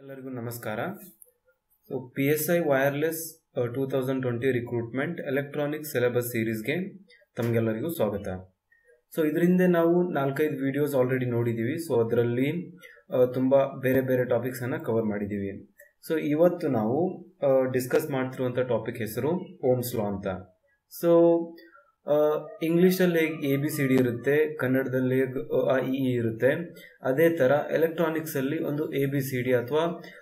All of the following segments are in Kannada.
ಎಲ್ಲರಿಗೂ ನಮಸ್ಕಾರ so P S I wireless two thousand twenty recruitment electronic syllabus ಸೀರೀಸ್ಗೆ ತಮಗೆಲ್ಲರಿಗೂ ಸ್ವಾಗತ ಸೊ ಇದರಿಂದ ನಾವು ನಾಲ್ಕೈದು ವಿಡಿಯೋಸ್ ಆಲ್ರೆಡಿ ನೋಡಿದ್ದೀವಿ ಸೊ ಅದರಲ್ಲಿ ತುಂಬ ಬೇರೆ ಬೇರೆ ಟಾಪಿಕ್ಸನ್ನು ಕವರ್ ಮಾಡಿದ್ದೀವಿ ಸೊ ಇವತ್ತು ನಾವು ಡಿಸ್ಕಸ್ ಮಾಡ್ತಿರುವಂಥ ಟಾಪಿಕ್ ಹೆಸರು ಓಮ್ಸ್ ಲಾ ಅಂತ ಸೊ ಇಂಗ್ಲೀಷಲ್ಲಿ ಹೇಗೆ ಎ ಬಿ ಸಿ ಡಿ ಇರುತ್ತೆ ಕನ್ನಡದಲ್ಲಿ ಹೇಗೆ ಅ ಇ ಇ ಇರುತ್ತೆ ಅದೇ ಥರ ಎಲೆಕ್ಟ್ರಾನಿಕ್ಸಲ್ಲಿ ಒಂದು ಎ ಬಿ ಸಿ ಡಿ ಅಥವಾ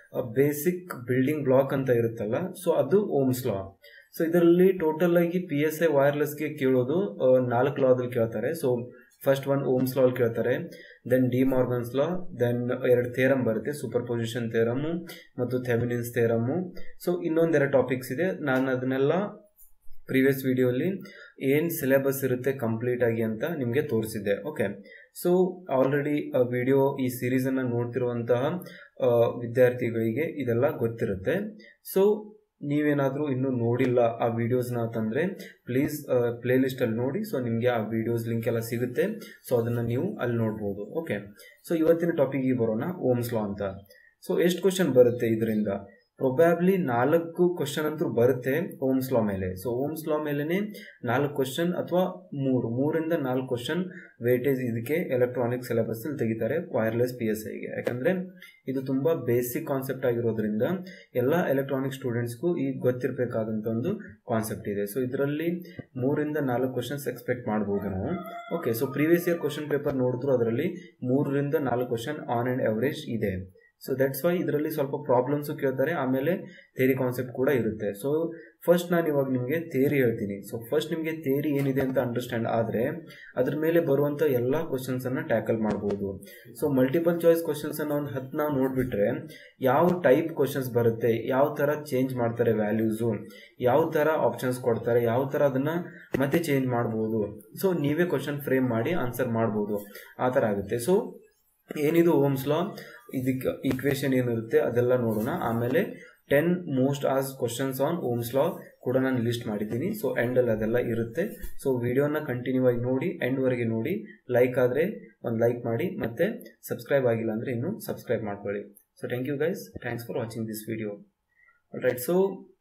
ಬೇಸಿಕ್ ಬಿಲ್ಡಿಂಗ್ ಬ್ಲಾಕ್ ಅಂತ ಇರುತ್ತಲ್ಲ ಸೊ ಅದು ಓಮ್ಸ್ ಲಾ ಸೊ ಇದರಲ್ಲಿ ಟೋಟಲ್ ಆಗಿ ಪಿ ಎಸ್ ಐ ವೈರ್ಲೆಸ್ಗೆ ಕೇಳೋದು ನಾಲ್ಕು ಲಾದಲ್ಲಿ ಕೇಳ್ತಾರೆ so first one Ohm's law ಕೇಳ್ತಾರೆ then De Morgan's law then ಎರಡು ಥೇರಮ್ ಬರುತ್ತೆ ಸೂಪರ್ ಪೊಸಿಷನ್ ಥೇರಮು ಮತ್ತು ಥೆಮಿನಿನ್ಸ್ ಥೇರಮು ಸೊ ಇನ್ನೊಂದೆರಡು ಟಾಪಿಕ್ಸ್ ಇದೆ ನಾನು ಅದನ್ನೆಲ್ಲ ಪ್ರೀವಿಯಸ್ ವಿಡಿಯೋಲಿ ಏನು ಸಿಲೆಬಸ್ ಇರುತ್ತೆ ಕಂಪ್ಲೀಟ್ ಆಗಿ ಅಂತ ನಿಮಗೆ ತೋರಿಸಿದ್ದೆ ಓಕೆ ಸೊ ಆಲ್ರೆಡಿ ವಿಡಿಯೋ ಈ ಸೀರೀಸನ್ನು ನೋಡ್ತಿರುವಂತಹ ವಿದ್ಯಾರ್ಥಿಗಳಿಗೆ ಇದೆಲ್ಲ ಗೊತ್ತಿರುತ್ತೆ ಸೊ ನೀವೇನಾದರೂ ಇನ್ನೂ ನೋಡಿಲ್ಲ ಆ ವಿಡಿಯೋಸ್ನ ಅಂತಂದರೆ ಪ್ಲೀಸ್ ಪ್ಲೇ ಲಿಸ್ಟಲ್ಲಿ ನೋಡಿ ಸೊ ನಿಮಗೆ ಆ ವಿಡಿಯೋಸ್ ಲಿಂಕ್ ಎಲ್ಲ ಸಿಗುತ್ತೆ ಸೊ ಅದನ್ನು ನೀವು ಅಲ್ಲಿ ನೋಡ್ಬೋದು ಓಕೆ ಸೊ ಇವತ್ತಿನ ಟಾಪಿಕ್ಗೆ ಬರೋಣ ಓಮ್ಸ್ ಲಾ ಅಂತ ಸೊ ಎಷ್ಟು ಕ್ವಶನ್ ಬರುತ್ತೆ ಇದರಿಂದ ಪ್ರೊಬ್ಯಾಬ್ಲಿ ನಾಲ್ಕು ಕ್ವಶನ್ ಅಂತೂ ಬರುತ್ತೆ ಓಮ್ಸ್ ಲಾ ಮೇಲೆ ಸೊ ಓಮ್ಸ್ ಲಾ ಮೇಲೇ ನಾಲ್ಕು ಕ್ವಶನ್ ಅಥವಾ ಮೂರು ಮೂರಿಂದ ನಾಲ್ಕು ಕ್ವಶನ್ ವೇಟೇಜ್ ಇದಕ್ಕೆ ಎಲೆಕ್ಟ್ರಾನಿಕ್ ಸಿಲೆಬಸ್ಸಲ್ಲಿ ತೆಗಿತಾರೆ ವೈರ್ಲೆಸ್ ಪಿ ಎಸ್ ಐಗೆ ಯಾಕಂದರೆ ಇದು ತುಂಬ ಬೇಸಿಕ್ ಕಾನ್ಸೆಪ್ಟ್ ಆಗಿರೋದ್ರಿಂದ ಎಲ್ಲ ಎಲೆಕ್ಟ್ರಾನಿಕ್ ಸ್ಟೂಡೆಂಟ್ಸ್ಗೂ ಈ ಗೊತ್ತಿರಬೇಕಾದಂಥ ಒಂದು ಕಾನ್ಸೆಪ್ಟ್ ಇದೆ ಸೊ ಇದರಲ್ಲಿ ಮೂರಿಂದ ನಾಲ್ಕು ಕ್ವಶನ್ಸ್ ಎಕ್ಸ್ಪೆಕ್ಟ್ ಮಾಡ್ಬೋದು ನಾವು okay so previous year question paper ನೋಡಿದ್ರು ಅದರಲ್ಲಿ ಮೂರರಿಂದ ನಾಲ್ಕು ಕ್ವಶನ್ ಆನ್ ಆ್ಯಂಡ್ ಅವರೇಜ್ ಇದೆ ಸೊ ದಟ್ಸ್ ವೈ ಇದರಲ್ಲಿ ಸ್ವಲ್ಪ ಪ್ರಾಬ್ಲಮ್ಸು ಕೇಳ್ತಾರೆ ಆಮೇಲೆ ಥೇರಿ ಕಾನ್ಸೆಪ್ಟ್ ಕೂಡ ಇರುತ್ತೆ ಸೊ ಫಸ್ಟ್ ನಾನು ಇವಾಗ ನಿಮಗೆ ಥೇರಿ ಹೇಳ್ತೀನಿ ಸೊ ಫಸ್ಟ್ ನಿಮಗೆ ಥೇರಿ ಏನಿದೆ ಅಂತ ಅಂಡರ್ಸ್ಟ್ಯಾಂಡ್ ಆದರೆ ಅದ್ರ ಮೇಲೆ ಬರುವಂಥ ಎಲ್ಲ ಕ್ವಶನ್ಸನ್ನು ಟ್ಯಾಕಲ್ ಮಾಡ್ಬೋದು ಸೊ ಮಲ್ಟಿಪಲ್ ಚಾಯ್ಸ್ ಕ್ವಶನ್ಸನ್ನು ಒಂದು ಹತ್ತು ನಾವು ನೋಡಿಬಿಟ್ರೆ ಯಾವ ಟೈಪ್ ಕ್ವಶನ್ಸ್ ಬರುತ್ತೆ ಯಾವ ಥರ ಚೇಂಜ್ ಮಾಡ್ತಾರೆ ವ್ಯಾಲ್ಯೂಸು ಯಾವ ಥರ ಆಪ್ಷನ್ಸ್ ಕೊಡ್ತಾರೆ ಯಾವ ಥರ ಅದನ್ನು ಮತ್ತೆ ಚೇಂಜ್ ಮಾಡ್ಬೋದು ಸೊ ನೀವೇ ಕ್ವಶನ್ ಫ್ರೇಮ್ ಮಾಡಿ ಆನ್ಸರ್ ಮಾಡ್ಬೋದು ಆ ಥರ ಆಗುತ್ತೆ ಸೊ ಏನಿದು ಓಮ್ಸ್ ಲಾ ಇದಕ್ಕೆ ಈಕ್ವೇಶನ್ ಏನಿರುತ್ತೆ ಅದೆಲ್ಲ ನೋಡೋಣ ಆಮೇಲೆ ಟೆನ್ ಮೋಸ್ಟ್ ಆಸ್ ಕ್ವಶನ್ಸ್ ಆನ್ ಓಮ್ಸ್ ಲಾ ಕೂಡ ನಾನು ಲಿಸ್ಟ್ ಮಾಡಿದ್ದೀನಿ ಸೊ ಎಂಡಲ್ಲಿ ಅದೆಲ್ಲ ಇರುತ್ತೆ ಸೊ ವಿಡಿಯೋನ ಕಂಟಿನ್ಯೂ ಆಗಿ ನೋಡಿ ಎಂಡ್ವರೆಗೆ ನೋಡಿ ಲೈಕ್ ಆದರೆ ಒಂದು ಲೈಕ್ ಮಾಡಿ ಮತ್ತು ಸಬ್ಸ್ಕ್ರೈಬ್ ಆಗಿಲ್ಲ ಅಂದರೆ ಇನ್ನೂ ಸಬ್ಸ್ಕ್ರೈಬ್ ಮಾಡ್ಕೊಳ್ಳಿ so thank you guys thanks for watching this video right so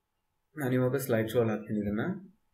ನಾನು ಇವಾಗ ಸ್ಲೈಡ್ ಶೋ ಅಲ್ಲಿ ಹಾಕ್ತೀನಿ ಇದನ್ನು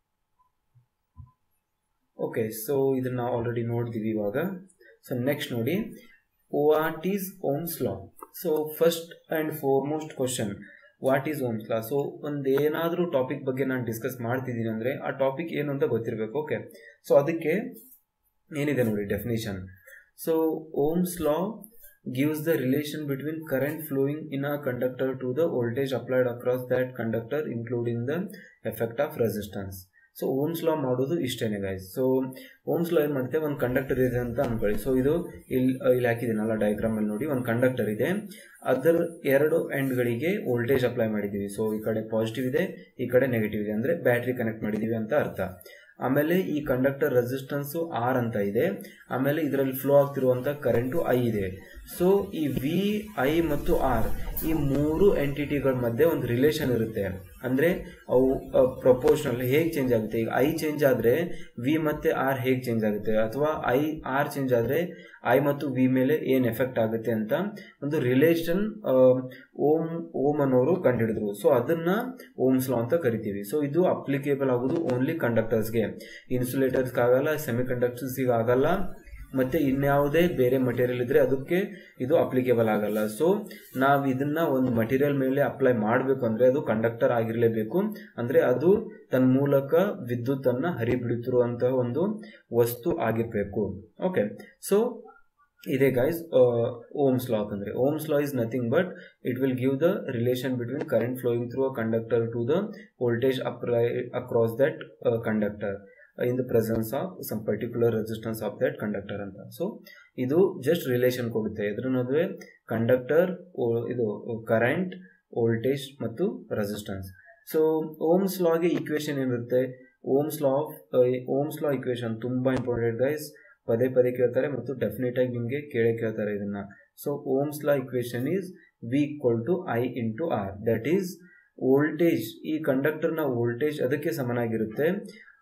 ಓಕೆ ಸೊ ಇದನ್ನು ಆಲ್ರೆಡಿ ನೋಡಿದ್ದೀವಿ ಇವಾಗ ಸೊ ನೆಕ್ಸ್ಟ್ ನೋಡಿ what is Ohm's law so first and foremost question what is Ohm's law so ಒಂದು ಏನಾದರೂ ಟಾಪಿಕ್ ಬಗ್ಗೆ ನಾನು ಡಿಸ್ಕಸ್ ಮಾಡ್ತಿದ್ದೀನಿ ಅಂದರೆ ಆ ಟಾಪಿಕ್ ಏನು ಅಂತ ಗೊತ್ತಿರಬೇಕು ಓಕೆ ಸೊ ಅದಕ್ಕೆ ಏನಿದೆ ನೋಡಿ definition so Ohm's law gives the relation between current flowing in a conductor to the voltage applied across that conductor including the effect of resistance so Ohm's law ಮಾಡೋದು ಇಷ್ಟೇನೆ ಗೈಸ್ ಸೊ ಓಮ್ಸ್ ಲಾ ಏನು ಮಾಡುತ್ತೆ ಒಂದು ಕಂಡಕ್ಟರ್ ಇದೆ ಅಂತ ಅನ್ಕೊಳ್ಳಿ ಸೊ ಇದು ಇಲ್ಲಿ ಇಲ್ಲಿ ಹಾಕಿದ್ದೀನಲ್ಲ ಡಯಾಗ್ರಾಮಲ್ಲಿ ನೋಡಿ ಒಂದು ಕಂಡಕ್ಟರ್ ಇದೆ ಅದರ ಎರಡು ಎಂಡ್ಗಳಿಗೆ ವೋಲ್ಟೇಜ್ ಅಪ್ಲೈ ಮಾಡಿದ್ದೀವಿ ಸೊ ಈ ಕಡೆ ಪಾಸಿಟಿವ್ ಇದೆ ಈ ಕಡೆ ನೆಗೆಟಿವ್ ಇದೆ ಅಂದರೆ ಬ್ಯಾಟ್ರಿ ಕನೆಕ್ಟ್ ಮಾಡಿದ್ದೀವಿ ಅಂತ ಅರ್ಥ ಆಮೇಲೆ ಈ ಕಂಡಕ್ಟರ್ ರೆಸಿಸ್ಟೆನ್ಸು ಆರ್ ಅಂತ ಇದೆ ಆಮೇಲೆ ಇದರಲ್ಲಿ ಫ್ಲೋ ಆಗ್ತಿರುವಂಥ ಕರೆಂಟು ಐ ಇದೆ ಸೊ ಈ ವಿ ಐ ಮತ್ತು ಆರ್ ಈ ಮೂರು ಎಂಟಿಟಿಗಳ ಮಧ್ಯೆ ಒಂದು ರಿಲೇಷನ್ ಇರುತ್ತೆ ಅಂದರೆ ಅವು ಪ್ರಪೋರ್ಷನಲ್ ಹೇಗೆ ಚೇಂಜ್ ಆಗುತ್ತೆ ಈಗ ಐ ಚೇಂಜ್ ಆದರೆ ವಿ ಮತ್ತು ಆರ್ ಹೇಗೆ ಚೇಂಜ್ ಆಗುತ್ತೆ ಅಥವಾ ಐ ಆರ್ ಚೇಂಜ್ ಆದರೆ ಐ ಮತ್ತು ವಿ ಮೇಲೆ ಏನು ಎಫೆಕ್ಟ್ ಆಗುತ್ತೆ ಅಂತ ಒಂದು ರಿಲೇಷನ್ ಓಮ್ ಓಮ್ ಅನ್ನೋರು ಕಂಡುಹಿಡಿದ್ರು ಸೊ ಅದನ್ನು ಓಮ್ಸ್ ಲಾ ಅಂತ ಕರಿತೀವಿ ಸೊ ಇದು ಅಪ್ಲಿಕೇಬಲ್ ಆಗೋದು ಓನ್ಲಿ ಕಂಡಕ್ಟರ್ಸ್ಗೆ ಇನ್ಸುಲೇಟರ್ಸ್ಗೆ ಆಗಲ್ಲ ಸೆಮಿ ಕಂಡಕ್ಟರ್ಸ್ಗೆ ಆಗಲ್ಲ ಮತ್ತು ಇನ್ಯಾವುದೇ ಬೇರೆ ಮಟೀರಿಯಲ್ ಇದ್ದರೆ ಅದಕ್ಕೆ ಇದು ಅಪ್ಲಿಕೇಬಲ್ ಆಗಲ್ಲ ಸೊ ನಾವು ಇದನ್ನು ಒಂದು ಮಟೀರಿಯಲ್ ಮೇಲೆ ಅಪ್ಲೈ ಮಾಡಬೇಕು ಅಂದರೆ ಅದು ಕಂಡಕ್ಟರ್ ಆಗಿರಲೇಬೇಕು ಅಂದರೆ ಅದು ತನ್ನ ಮೂಲಕ ವಿದ್ಯುತ್ತನ್ನು ಹರಿಬಿಡುತ್ತಿರುವಂತಹ ಒಂದು ವಸ್ತು ಆಗಿರಬೇಕು ಓಕೆ ಸೊ ಇದೆ ಗೈಸ್ ಓಮ್ಸ್ ಲಾ ಅಂತಂದರೆ Ohm's law is nothing but it will give the relation between current flowing through a conductor to the voltage apply across that conductor in the presence of some particular resistance of that conductor ಅಂತ ಸೊ ಇದು ಜಸ್ಟ್ ರಿಲೇಷನ್ ಕೊಡುತ್ತೆ ಇದ್ರ ನಡುವೆ ಕಂಡಕ್ಟರ್ ಇದು ಕರೆಂಟ್ ವೋಲ್ಟೇಜ್ ಮತ್ತು ರೆಸಿಸ್ಟೆನ್ಸ್ ಸೊ ಓಮ್ಸ್ ಲಾಗೆ ಈಕ್ವೇಶನ್ ಏನಿರುತ್ತೆ Ohm's law of Ohm's law equation ತುಂಬ ಇಂಪಾರ್ಟೆಂಟ್ ಗೈಸ್ ಪದೇ ಪದೇ ಕೇಳ್ತಾರೆ ಮತ್ತು ಡೆಫಿನೆಟ್ ಆಗಿ ನಿಮಗೆ ಕೇಳೇ ಕೇಳ್ತಾರೆ ಇದನ್ನು so Ohm's law equation is V equal to I into R that is voltage ಈ ಕಂಡಕ್ಟರ್ನ ವೋಲ್ಟೇಜ್ ಅದಕ್ಕೆ ಸಮನಾಗಿರುತ್ತೆ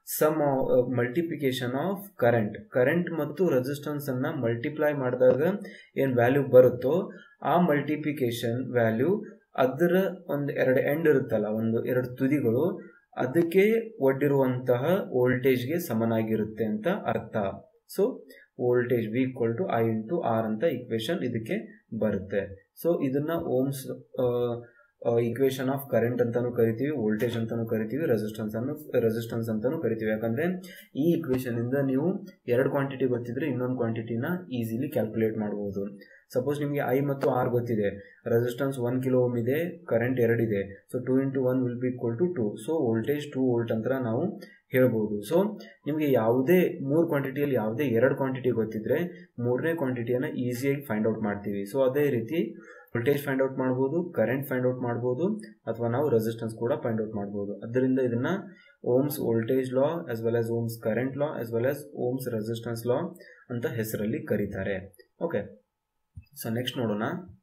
some multiplication of current current ಮತ್ತು ರೆಸಿಸ್ಟೆನ್ಸ್ ಅನ್ನ ಮಲ್ಟಿಪ್ಲೈ ಮಾಡಿದಾಗ ಏನು ವ್ಯಾಲ್ಯೂ ಬರುತ್ತೋ ಆ ಮಲ್ಟಿಪ್ಲಿಕೇಶನ್ ವ್ಯಾಲ್ಯೂ ಅದರ ಒಂದು ಎರಡು ಎಂಡ್ ಇರುತ್ತಲ್ಲ ಒಂದು ಎರಡು ತುದಿಗಳು ಅದಕ್ಕೆ ಒಡ್ಡಿರುವಂತಹ ವೋಲ್ಟೇಜ್ಗೆ ಸಮನಾಗಿರುತ್ತೆ ಅಂತ ಅರ್ಥ so voltage V equal to I into R ಅಂತ ಇಕ್ವೇಶನ್ ಇದಕ್ಕೆ ಬರುತ್ತೆ ಸೊ ಇದನ್ನ ಓಮ್ಸ್ ಇಕ್ವೇಶನ್ ಆಫ್ ಕರೆಂಟ್ ಅಂತಾನು ಕರಿತೀವಿ ವೋಲ್ಟೇಜ್ ಅಂತಾನು ಕರಿತೀವಿ ರೆಸಿಸ್ಟೆನ್ಸ್ ಅನ್ನು ರೆಸಿಸ್ಟೆನ್ಸ್ ಅಂತಾನು ಕರಿತೀವಿ ಯಾಕಂದ್ರೆ ಈ ಇಕ್ವೇಶನ್ ಇಂದ ನೀವು ಎರಡು ಕ್ವಾಂಟಿಟಿ ಗೊತ್ತಿದ್ರೆ ಇನ್ನೊಂದು ಕ್ವಾಂಟಿಟಿನ ಈಸಿಲಿ ಕ್ಯಾಲ್ಕುಲೇಟ್ ಮಾಡಬಹುದು ಸಪೋಸ್ ನಿಮಗೆ ಐ ಮತ್ತು ಆರ್ ಗೊತ್ತಿದೆ ರೆಸಿಸ್ಟೆನ್ಸ್ ಒನ್ ಕಿಲೋ ಓಮ್ ಇದೆ ಕರೆಂಟ್ ಎರಡಿದೆ so two into one will be equal to two so voltage two volt ಅಂತ ನಾವು ಹೇಳ್ಬೋದು ಸೊ ನಿಮಗೆ ಯಾವುದೇ ಮೂರು ಕ್ವಾಂಟಿಟಿಯಲ್ಲಿ ಯಾವುದೇ ಎರಡು ಕ್ವಾಂಟಿಟಿ ಗೊತ್ತಿದ್ರೆ ಮೂರನೇ ಕ್ವಾಂಟಿಟಿಯನ್ನು ಈಸಿಯಾಗಿ ಫೈಂಡ್ ಔಟ್ ಮಾಡ್ತೀವಿ ಸೊ ಅದೇ ರೀತಿ ವೋಲ್ಟೇಜ್ ಫೈಂಡ್ ಔಟ್ ಮಾಡ್ಬೋದು ಕರೆಂಟ್ ಫೈಂಡ್ ಔಟ್ ಮಾಡ್ಬೋದು ಅಥವಾ ನಾವು ರೆಸಿಸ್ಟೆನ್ಸ್ ಕೂಡ ಫೈಂಡ್ ಔಟ್ ಮಾಡ್ಬೋದು ಅದರಿಂದ ಇದನ್ನ Ohm's voltage law as well as Ohm's current law as well as Ohm's resistance law ಅಂತ ಹೆಸರಲ್ಲಿ ಕರೀತಾರೆ ಓಕೆ ಸೊ ನೆಕ್ಸ್ಟ್ ನೋಡೋಣ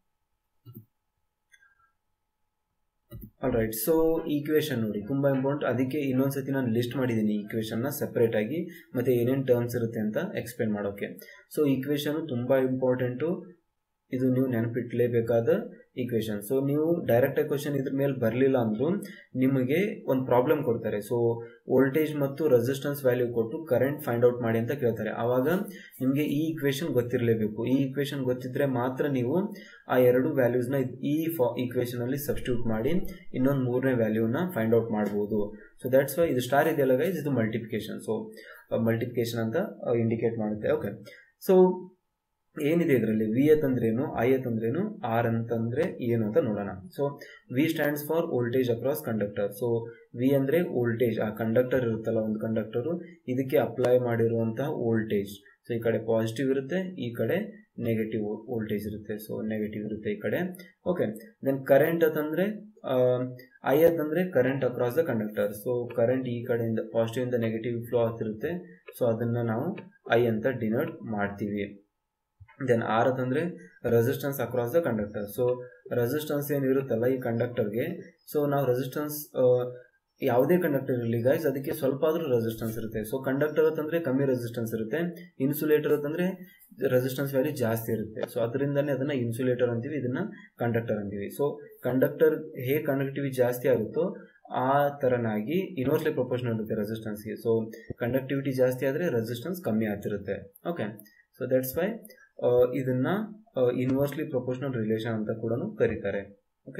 ಆಲ್ ರೈಟ್ ಸೊ ಈಕ್ವೇಶನ್ ನೋಡಿ ತುಂಬ ಇಂಪಾರ್ಟೆಂಟ್ ಅದಕ್ಕೆ ಇನ್ನೊಂದ್ಸತಿ ನಾನು ಲಿಸ್ಟ್ ಮಾಡಿದ್ದೀನಿ ಈಕ್ವೇಶನ್ನ ಸಪ್ರೇಟ್ ಆಗಿ ಮತ್ತೆ ಏನೇನು ಟರ್ಮ್ಸ್ ಇರುತ್ತೆ ಅಂತ ಎಕ್ಸ್ಪ್ಲೇನ್ ಮಾಡೋಕೆ ಸೊ ಈಕ್ವೇಶನ್ ತುಂಬ ಇಂಪಾರ್ಟೆಂಟು ಇದು ನೀವು ನೆನಪಿಟ್ಲೇಬೇಕಾದ ಈಕ್ವೇಶನ್ ಸೊ ನೀವು ಡೈರೆಕ್ಟ್ ಕ್ವಶನ್ ಇದ್ರ ಮೇಲೆ ಬರಲಿಲ್ಲ ಅಂದ್ರೂ ನಿಮಗೆ ಒಂದು ಪ್ರಾಬ್ಲಮ್ ಕೊಡ್ತಾರೆ ಸೊ ವೋಲ್ಟೇಜ್ ಮತ್ತು ರೆಸಿಸ್ಟೆನ್ಸ್ ವ್ಯಾಲ್ಯೂ ಕೊಟ್ಟು ಕರೆಂಟ್ ಫೈಂಡ್ ಔಟ್ ಮಾಡಿ ಅಂತ ಕೇಳ್ತಾರೆ ಆವಾಗ ನಿಮಗೆ ಈ ಈಕ್ವೇಶನ್ ಗೊತ್ತಿರಲೇಬೇಕು ಈ ಈಕ್ವೇಶನ್ ಗೊತ್ತಿದ್ರೆ ಮಾತ್ರ ನೀವು ಆ ಎರಡು ವ್ಯಾಲ್ಯೂಸ್ನ ಈ ಫಾ ಈಕ್ವೇಶನಲ್ಲಿ ಸಬ್ಸ್ಟಿಟ್ಯೂಟ್ ಮಾಡಿ ಇನ್ನೊಂದು ಮೂರನೇ ವ್ಯಾಲ್ಯೂನ ಫೈಂಡ್ ಔಟ್ ಮಾಡ್ಬೋದು ಸೊ ದ್ಯಾಟ್ಸ್ ವೈ ಇದು ಸ್ಟಾರ್ ಇದೆಯಲ್ಲ ಗೈಸ್ ಇದು ಮಲ್ಟಿಪ್ಲಿಕೇಶನ್ ಸೊ ಮಲ್ಟಿಪ್ಲಿಕೇಶನ್ ಅಂತ ಇಂಡಿಕೇಟ್ ಮಾಡುತ್ತೆ ಓಕೆ ಸೊ ಏನಿದೆ ಇದರಲ್ಲಿ ವಿ ಎತ್ ಅಂದ್ರೇನು ಐ ಎತ್ ಅಂದ್ರೇನು ಆರ್ ಅಂತಂದ್ರೆ ಏನು ಅಂತ ನೋಡೋಣ so V stands for voltage across conductor so V ಅಂದ್ರೆ ವೋಲ್ಟೇಜ್ ಆ ಕಂಡಕ್ಟರ್ ಇರುತ್ತಲ್ಲ ಒಂದು ಕಂಡಕ್ಟರು ಇದಕ್ಕೆ ಅಪ್ಲೈ ಮಾಡಿರುವಂತಹ ವೋಲ್ಟೇಜ್ ಸೊ ಈ ಕಡೆ ಪಾಸಿಟಿವ್ ಇರುತ್ತೆ ಈ ಕಡೆ ನೆಗೆಟಿವ್ ವೋಲ್ಟೇಜ್ ಇರುತ್ತೆ ಸೊ ನೆಗೆಟಿವ್ ಇರುತ್ತೆ ಈ ಕಡೆ ಓಕೆ ದೆನ್ ಕರೆಂಟ್ ಅಂತಂದ್ರೆ ಐ ಅಂತಂದ್ರೆ current across the conductor so current ಈ ಕಡೆಯಿಂದ ಪಾಸಿಟಿವ್ ಇಂದ ನೆಗೆಟಿವ್ ಫ್ಲೋ ಆಗ್ತಿರುತ್ತೆ ಸೊ ಅದನ್ನ ನಾವು ಐ ಅಂತ ಡಿನೋಟ್ ಮಾಡ್ತೀವಿ ದೆನ್ ಆರ್ ಅಂತಂದ್ರೆ resistance across the conductor so resistance ಏನಿರುತ್ತಲ್ಲ ಈ ಕಂಡಕ್ಟರ್ಗೆ ಸೊ ನಾವು ರೆಸಿಸ್ಟೆನ್ಸ್ ಯಾವುದೇ ಕಂಡಕ್ಟರ್ ಇರಲಿ ಗೈಸ್ ಅದಕ್ಕೆ ಸ್ವಲ್ಪ ಆದರೂ ರೆಸಿಸ್ಟೆನ್ಸ್ ಇರುತ್ತೆ ಸೊ ಕಂಡಕ್ಟರ್ ಅಂತಂದ್ರೆ ಕಮ್ಮಿ ರೆಸಿಸ್ಟೆನ್ಸ್ ಇರುತ್ತೆ ಇನ್ಸುಲೇಟರ್ ಅಂತಂದ್ರೆ ರೆಸಿಸ್ಟೆನ್ಸ್ ವ್ಯಾಲ್ಯೂ ಜಾಸ್ತಿ ಇರುತ್ತೆ ಸೊ ಅದರಿಂದನೇ ಅದನ್ನ ಇನ್ಸುಲೇಟರ್ ಅಂತೀವಿ ಇದನ್ನ ಕಂಡಕ್ಟರ್ ಅಂತೀವಿ ಸೊ ಕಂಡಕ್ಟರ್ ಹೇಗೆ ಕಂಡಕ್ಟಿವಿಟಿ ಜಾಸ್ತಿ ಆಗುತ್ತೋ ಆ ತರನಾಗಿ ಇನ್ವರ್ಸ್ಲಿ ಪ್ರೊಪೋರ್ಷನಲ್ ಇರುತ್ತೆ ರೆಸಿಸ್ಟೆನ್ಸ್ಗೆ ಸೊ ಕಂಡಕ್ಟಿವಿಟಿ ಜಾಸ್ತಿ ಆದರೆ ರೆಸಿಸ್ಟೆನ್ಸ್ ಕಮ್ಮಿ ಆಗ್ತಿರುತ್ತೆ ಓಕೆ ಸೊ ದಟ್ಸ್ ವೈ ಇದನ್ನ ಇನ್ವರ್ಸ್ಲಿ ಪ್ರೊಪೋರ್ಷನಲ್ ರಿಲೇಷನ್ ಅಂತ ಕೂಡ ಕರೀತಾರೆ ಓಕೆ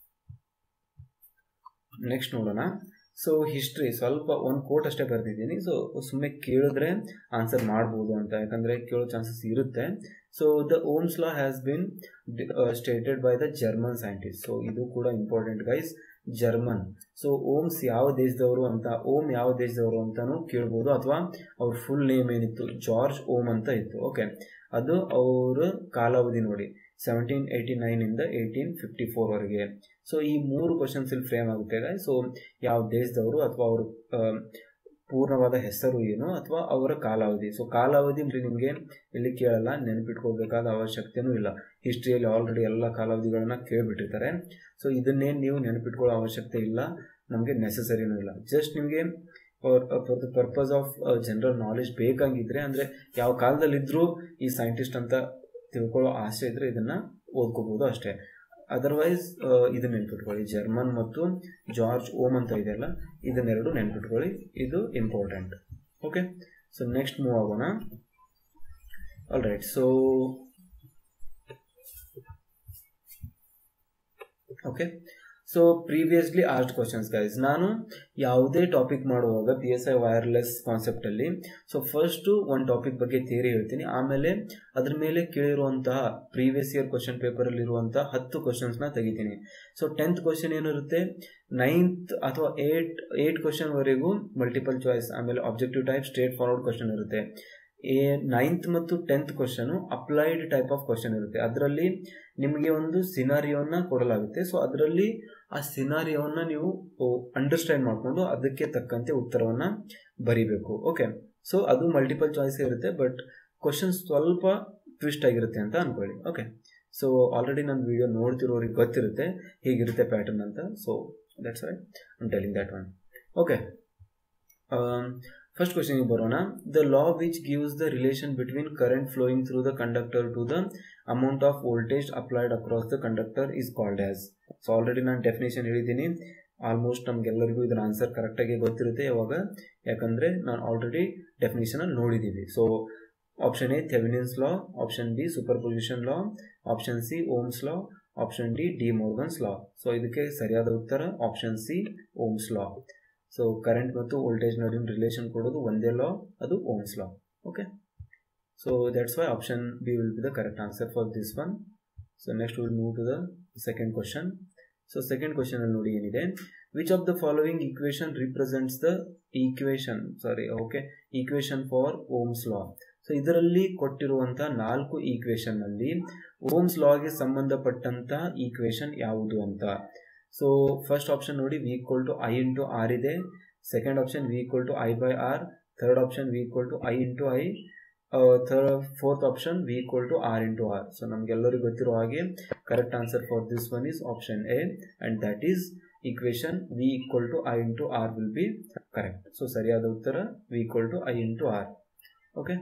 ನೆಕ್ಸ್ಟ್ ನೋಡೋಣ ಸೊ ಹಿಸ್ಟ್ರಿ ಸ್ವಲ್ಪ ಒಂದು ಕೋಟ್ ಅಷ್ಟೇ ಬರೆದಿದ್ದೀನಿ ಸೊ ಸುಮ್ಮನೆ ಕೇಳಿದ್ರೆ ಆನ್ಸರ್ ಮಾಡ್ಬೋದು ಅಂತ ಯಾಕಂದರೆ ಕೇಳೋ ಚಾನ್ಸಸ್ ಇರುತ್ತೆ so the Ohm's law has been stated by the German scientist so ಇದು ಕೂಡ important guys German so Ohm's ಯಾವ ದೇಶದವರು ಅಂತ ಓಮ್ ಯಾವ ದೇಶದವರು ಅಂತಾನು ಕೇಳ್ಬೋದು ಅಥವಾ ಅವ್ರ ಫುಲ್ ನೇಮ್ ಏನಿತ್ತು ಜಾರ್ಜ್ ಓಮ್ ಅಂತ ಇತ್ತು ಓಕೆ ಅದು ಅವರ ಕಾಲಾವಧಿ ನೋಡಿ ಸೆವೆಂಟೀನ್ ಏಯ್ಟಿ ನೈನಿಂದ ಏಯ್ಟೀನ್ ಫಿಫ್ಟಿ ಫೋರ್ವರೆಗೆ ಸೊ ಈ ಮೂರು ಕ್ವಶನ್ಸ್ ಇಲ್ಲಿ ಫ್ರೇಮ್ ಆಗುತ್ತೆ ಸೊ ಯಾವ ದೇಶದವರು ಅಥವಾ ಅವರು ಪೂರ್ಣವಾದ ಹೆಸರು ಏನು ಅಥವಾ ಅವರ ಕಾಲಾವಧಿ ಸೊ ಕಾಲಾವಧಿ ನಿಮಗೆ ಇಲ್ಲಿ ಕೇಳಲ್ಲ ನೆನಪಿಟ್ಕೋಬೇಕಾದ ಅವಶ್ಯಕತೆನೂ ಇಲ್ಲ ಹಿಸ್ಟ್ರಿಯಲ್ಲಿ ಆಲ್ರೆಡಿ ಎಲ್ಲ ಕಾಲಾವಧಿಗಳನ್ನ ಕೇಳಿಬಿಟ್ಟಿರ್ತಾರೆ ಸೊ ಇದನ್ನೇನು ನೀವು ನೆನಪಿಟ್ಕೊಳ್ಳೋ ಅವಶ್ಯಕತೆ ಇಲ್ಲ ನಮಗೆ ನೆಸಸರಿನೂ ಇಲ್ಲ ಜಸ್ಟ್ ನಿಮಗೆ for for the purpose of general knowledge ಬೇಕಾಗಿದ್ರೆ ಅಂದರೆ ಯಾವ ಕಾಲದಲ್ಲಿದ್ದರೂ ಈ ಸೈಂಟಿಸ್ಟ್ ಅಂತ ತಿಳ್ಕೊಳ್ಳೋ ಆಸೆ ಇದ್ರೆ ಇದನ್ನ ಓದ್ಕೋಬಹುದು ಅಷ್ಟೇ ಅದರ್ವೈಸ್ ಇದನ್ನ ನೆನ್ಪಿಟ್ಕೊಳ್ಳಿ ಜರ್ಮನ್ ಮತ್ತು ಜಾರ್ಜ್ ಓಮ್ ಅಂತ ಇದೆಯಲ್ಲ ಇದನ್ನೆರಡು ನೆನ್ಪಿಟ್ಕೊಳ್ಳಿ ಇದು important okay so next move ಆಗೋಣ all right so okay so previously asked questions guys ನಾನು ಯಾವುದೇ ಟಾಪಿಕ್ ಮಾಡುವಾಗ ಪಿ ಎಸ್ ಐ ವೈರ್ಲೆಸ್ ಕಾನ್ಸೆಪ್ಟಲ್ಲಿ ಸೊ ಫಸ್ಟು ಒಂದು ಟಾಪಿಕ್ ಬಗ್ಗೆ ಥಿಯರಿ ಹೇಳ್ತೀನಿ ಆಮೇಲೆ ಅದ್ರ ಮೇಲೆ ಕೇಳಿರುವಂತಹ ಪ್ರೀವಿಯಸ್ ಇಯರ್ ಕ್ವಶನ್ ಪೇಪರಲ್ಲಿರುವಂತಹ ಹತ್ತು ಕ್ವಶನ್ಸ್ನ ತೆಗಿತೀನಿ ಸೊ ಟೆಂತ್ ಕ್ವಶನ್ ಏನಿರುತ್ತೆ ನೈನ್ತ್ ಅಥವಾ ಏಟ್ ಏಟ್ ಕ್ವಶನ್ವರೆಗೂ ಮಲ್ಟಿಪಲ್ ಚಾಯ್ಸ್ ಆಮೇಲೆ objective type straightforward question ಇರುತ್ತೆ ಎ ನೈನ್ತ್ ಮತ್ತು tenth question applied type of question ಇರುತ್ತೆ ಅದರಲ್ಲಿ ನಿಮಗೆ ಒಂದು ಸಿನಾರಿಯೋನ ಕೊಡಲಾಗುತ್ತೆ ಸೊ ಅದರಲ್ಲಿ ಆ ಸಿನಾರಿಯೋನ ನೀವು ಅಂಡರ್ಸ್ಟ್ಯಾಂಡ್ ಮಾಡಿಕೊಂಡು ಅದಕ್ಕೆ ತಕ್ಕಂತೆ ಉತ್ತರವನ್ನು ಬರಿಬೇಕು ಓಕೆ ಸೊ ಅದು ಮಲ್ಟಿಪಲ್ ಚಾಯ್ಸ್ ಇರುತ್ತೆ ಬಟ್ ಕ್ವಶನ್ ಸ್ವಲ್ಪ ಟ್ವಿಸ್ಟ್ ಆಗಿರುತ್ತೆ ಅಂತ ಅನ್ಕೊಳ್ಳಿ ಓಕೆ ಸೊ ಆಲ್ರೆಡಿ ನನ್ನ ವಿಡಿಯೋ ನೋಡ್ತಿರೋರಿಗೆ ಗೊತ್ತಿರುತ್ತೆ ಹೇಗಿರುತ್ತೆ ಪ್ಯಾಟರ್ನ್ ಅಂತ so that's why I'm telling that one okay first ಕ್ವಶನ್ಗೆ ಬರೋಣ the law which gives the relation between current flowing through the conductor to the amount of voltage applied across the conductor is called as so already ನಾನು ಡೆಫಿನೇಷನ್ ಹೇಳಿದ್ದೀನಿ ಆಲ್ಮೋಸ್ಟ್ ನಮಗೆಲ್ಲರಿಗೂ ಇದರ ಆನ್ಸರ್ ಕರೆಕ್ಟಾಗಿ ಗೊತ್ತಿರುತ್ತೆ ಯಾವಾಗ ಯಾಕಂದರೆ ನಾನು ಆಲ್ರೆಡಿ ಡೆಫಿನೇಷನಲ್ಲಿ ನೋಡಿದ್ದೀವಿ so option A Thevenin's law option B superposition law option C Ohm's law option D De Morgan's law so ಇದಕ್ಕೆ ಸರಿಯಾದ ಉತ್ತರ option C Ohm's law so current ಮತ್ತು ವೋಲ್ಟೇಜ್ ನಡುವಿನ ರಿಲೇಷನ್ ಕೊಡೋದು ಒಂದೇ ಲಾ ಅದು Ohm's law okay so that's why option B will be the correct answer for this one so next will move to the second question so second question ಅಲ್ಲಿ ನೋಡಿ ಏನಿದೆ which of the following equation represents the equation sorry okay equation for Ohm's law so ಇದರಲ್ಲಿ ಕೊಟ್ಟಿರುವಂಥ ನಾಲ್ಕು ಈಕ್ವೇಶನ್ ಅಲ್ಲಿ ಓಮ್ಸ್ ಲಾಗೆ ಸಂಬಂಧಪಟ್ಟಂತ ಈಕ್ವೇಶನ್ ಯಾವುದು ಅಂತ ಸೊ ಫಸ್ಟ್ ಆಪ್ಷನ್ ನೋಡಿ V equal to I into R ಇದೆ second option V equal to I by R third option V equal to I into I third fourth option V equal to R into R so ನಮಗೆಲ್ಲರಿಗೂ ಗೊತ್ತಿರೋ ಹಾಗೆ correct answer for this one is option A and that is equation V equal to I into R will be correct so ಸರಿಯಾದ ಉತ್ತರ V equal to I into R okay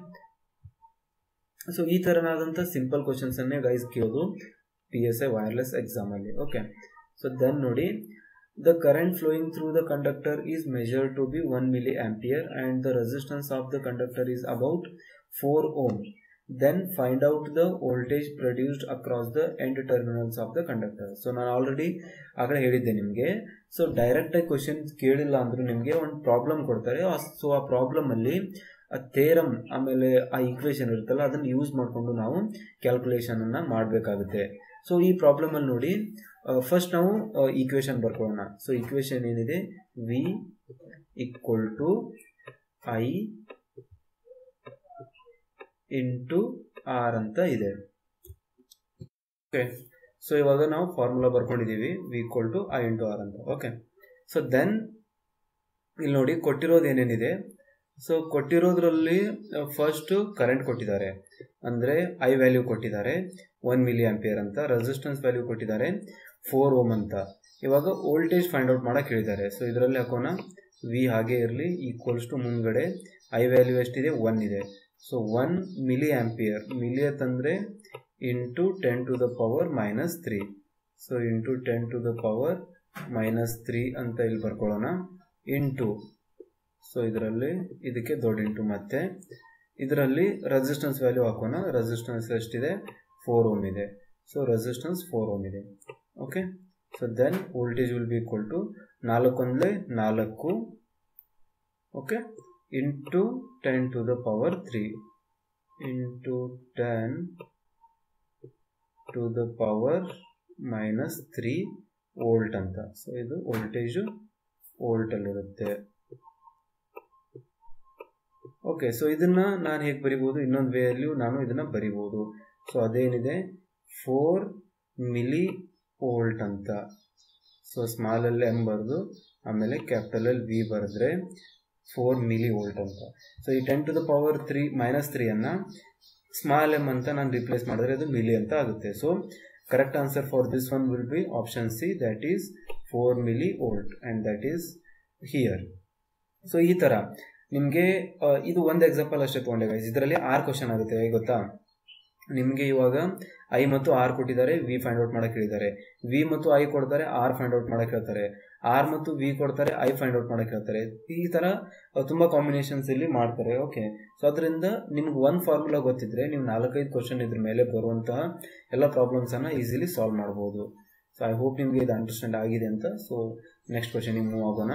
so ಈ ಥರನಾದಂಥ ಸಿಂಪಲ್ ಕ್ವಶನ್ಸನ್ನೇ ಗೈಸ್ ಕೇಳೋದು ಪಿ ಎಸ್ ಐ ವೈರ್ಲೆಸ್ ಎಕ್ಸಾಮಲ್ಲಿ ಓಕೆ ಸೊ ದೆನ್ ನೋಡಿ the current flowing through the conductor is measure to be one milliampere and the resistance of the conductor is about four ohm then find out the voltage produced across the end terminals of the conductor so ನಾನು ಆಲ್ರೆಡಿ ಆಗಲೇ ಹೇಳಿದ್ದೆ ನಿಮಗೆ ಸೊ ಡೈರೆಕ್ಟಾಗಿ ಕ್ವಶನ್ ಕೇಳಿಲ್ಲ ಅಂದರೂ ನಿಮಗೆ ಒಂದು ಪ್ರಾಬ್ಲಮ್ ಕೊಡ್ತಾರೆ ಸೊ ಆ ಪ್ರಾಬ್ಲಮಲ್ಲಿ ಆ ಥೇರಮ್ ಆಮೇಲೆ ಆ ಈಕ್ವೇಶನ್ ಇರುತ್ತಲ್ಲ ಅದನ್ನು ಯೂಸ್ ಮಾಡಿಕೊಂಡು ನಾವು ಕ್ಯಾಲ್ಕುಲೇಷನನ್ನು ಮಾಡಬೇಕಾಗುತ್ತೆ ಸೊ ಈ ಪ್ರಾಬ್ಲಮಲ್ಲಿ ನೋಡಿ ಫಸ್ಟ್ ನಾವು ಈಕ್ವೇಶನ್ ಬರ್ಕೊಳ್ಳೋಣ ಸೊ ಈಕ್ವೇಶನ್ ಏನಿದೆ V equal to I into R ಅಂತ ಇದೆ ಓಕೆ ಸೊ ಇವಾಗ ನಾವು ಫಾರ್ಮುಲಾ ಬರ್ಕೊಂಡಿದ್ದೀವಿ V equal to I into R ಅಂತ ಓಕೆ ಸೊ ದೆನ್ ಇಲ್ಲಿ ನೋಡಿ ಕೊಟ್ಟಿರೋದು ಏನೇನಿದೆ ಸೊ ಕೊಟ್ಟಿರೋದ್ರಲ್ಲಿ ಫಸ್ಟ್ ಕರೆಂಟ್ ಕೊಟ್ಟಿದ್ದಾರೆ ಅಂದರೆ ಐ ವ್ಯಾಲ್ಯೂ ಕೊಟ್ಟಿದ್ದಾರೆ ಒನ್ ಮಿಲಿ ಆಂಪಿಯರ್ ಅಂತ ರೆಸಿಸ್ಟೆನ್ಸ್ ವ್ಯಾಲ್ಯೂ ಕೊಟ್ಟಿದ್ದಾರೆ ಫೋರ್ ಓಮ್ ಅಂತ ಇವಾಗ ವೋಲ್ಟೇಜ್ ಫೈಂಡ್ ಔಟ್ ಮಾಡೋಕೆ ಹೇಳಿದ್ದಾರೆ ಸೊ ಇದರಲ್ಲಿ ಹಾಕೋಣ ವಿ ಹಾಗೆ ಇರಲಿ ಈಕ್ವಲ್ಸ್ ಟು ಮುಂದ್ಗಡೆ ಐ ವ್ಯಾಲ್ಯೂ ಎಷ್ಟಿದೆ ಒನ್ ಇದೆ so one milliampere milli ಅಂತಂದರೆ into ten to the power minus three so into ten to the power minus three ಅಂತ ಇಲ್ಲಿ ಬರ್ಕೊಳ್ಳೋಣ ಇಂಟು ಸೊ ಇದರಲ್ಲಿ ಇದಕ್ಕೆ ದೊಡ್ಡ ಇಂಟು ಮತ್ತೆ ಇದರಲ್ಲಿ ರೆಸಿಸ್ಟೆನ್ಸ್ ವ್ಯಾಲ್ಯೂ ಹಾಕೋಣ ರೆಸಿಸ್ಟೆನ್ಸ್ ಎಷ್ಟಿದೆ ಫೋರ್ ಓಮ್ ಇದೆ ಸೊ ರೆಸಿಸ್ಟೆನ್ಸ್ ಫೋರ್ ಓಮ್ ಇದೆ okay so then voltage will be equal to ನಾಲ್ಕೊಂದಲೇ ನಾಲ್ಕು okay into ten to the power three into ten to the power minus three volt ಅಂತ ಸೊ ಇದು ವೋಲ್ಟೇಜು ವೋಲ್ಟಲ್ಲಿರುತ್ತೆ ಓಕೆ ಸೊ ಇದನ್ನ ನಾನು ಹೇಗೆ ಬರಿಬೋದು ಇನ್ನೊಂದು ವೇಯಲ್ಲೂ ನಾನು ಇದನ್ನ ಬರಿಬೋದು ಸೊ ಅದೇನಿದೆ ಫೋರ್ ಮಿಲಿ ವೋಲ್ಟ್ ಅಂತ ಸೊ ಸ್ಮಾಲಲ್ಲಿ ಎಮ್ ಬರೆದು ಆಮೇಲೆ ಕ್ಯಾಪಿಟಲಲ್ಲಿ ವಿ ಬರೆದ್ರೆ ಫೋರ್ ಮಿಲಿ ವೋಲ್ಟ್ ಅಂತ ಸೊ ಈ ten to the power three minus ತ್ರೀಯನ್ನು ಸ್ಮಾಲ್ ಎಮ್ ಅಂತ ನಾನು ರಿಪ್ಲೇಸ್ ಮಾಡಿದ್ರೆ ಅದು ಮಿಲಿ ಅಂತ ಆಗುತ್ತೆ so correct answer for this one will be option C that is four millivolt and that is here so ಈ ಥರ ನಿಮಗೆ ಇದು ಒಂದು ಎಕ್ಸಾಂಪಲ್ ಅಷ್ಟೇ ತೊಗೊಂಡೆ ಗೈಸ್ ಇದರಲ್ಲಿ ಆರು ಕ್ವಶನ್ ಆಗುತ್ತೆ ಗೊತ್ತಾ ನಿಮಗೆ ಇವಾಗ ಐ ಮತ್ತು ಆರ್ ಕೊಟ್ಟಿದ್ದಾರೆ ವಿ ಫೈಂಡ್ ಔಟ್ ಮಾಡಕ್ಕೆ ಹೇಳಿದ್ದಾರೆ ವಿ ಮತ್ತು ಐ ಕೊಡ್ತಾರೆ ಆರ್ ಫೈಂಡ್ ಔಟ್ ಮಾಡಕ್ಕೆ ಹೇಳ್ತಾರೆ ಆರ್ ಮತ್ತು ವಿ ಕೊಡ್ತಾರೆ ಐ ಫೈಂಡ್ ಔಟ್ ಮಾಡಕ್ಕೆ ಹೇಳ್ತಾರೆ ಈ ಥರ ತುಂಬ ಕಾಂಬಿನೇಷನ್ಸ್ ಇಲ್ಲಿ ಮಾಡ್ತಾರೆ ಓಕೆ ಸೊ ಅದರಿಂದ ನಿಮ್ಗೆ ಒಂದು ಫಾರ್ಮುಲಾ ಗೊತ್ತಿದ್ರೆ ನೀವು ನಾಲ್ಕೈದು ಕ್ವಶನ್ ಇದ್ರ ಮೇಲೆ ಬರುವಂತಹ ಎಲ್ಲ ಪ್ರಾಬ್ಲಮ್ಸನ್ನು ಈಸಿಲಿ ಸಾಲ್ವ್ ಮಾಡ್ಬೋದು ಸೊ ಐ ಹೋಪ್ ನಿಮಗೆ ಇದು ಅಂಡರ್ಸ್ಟ್ಯಾಂಡ್ ಆಗಿದೆ ಅಂತ ಸೊ ನೆಕ್ಸ್ಟ್ ಕ್ವಶನಿಗೆ ಮೂವ್ ಆಗೋಣ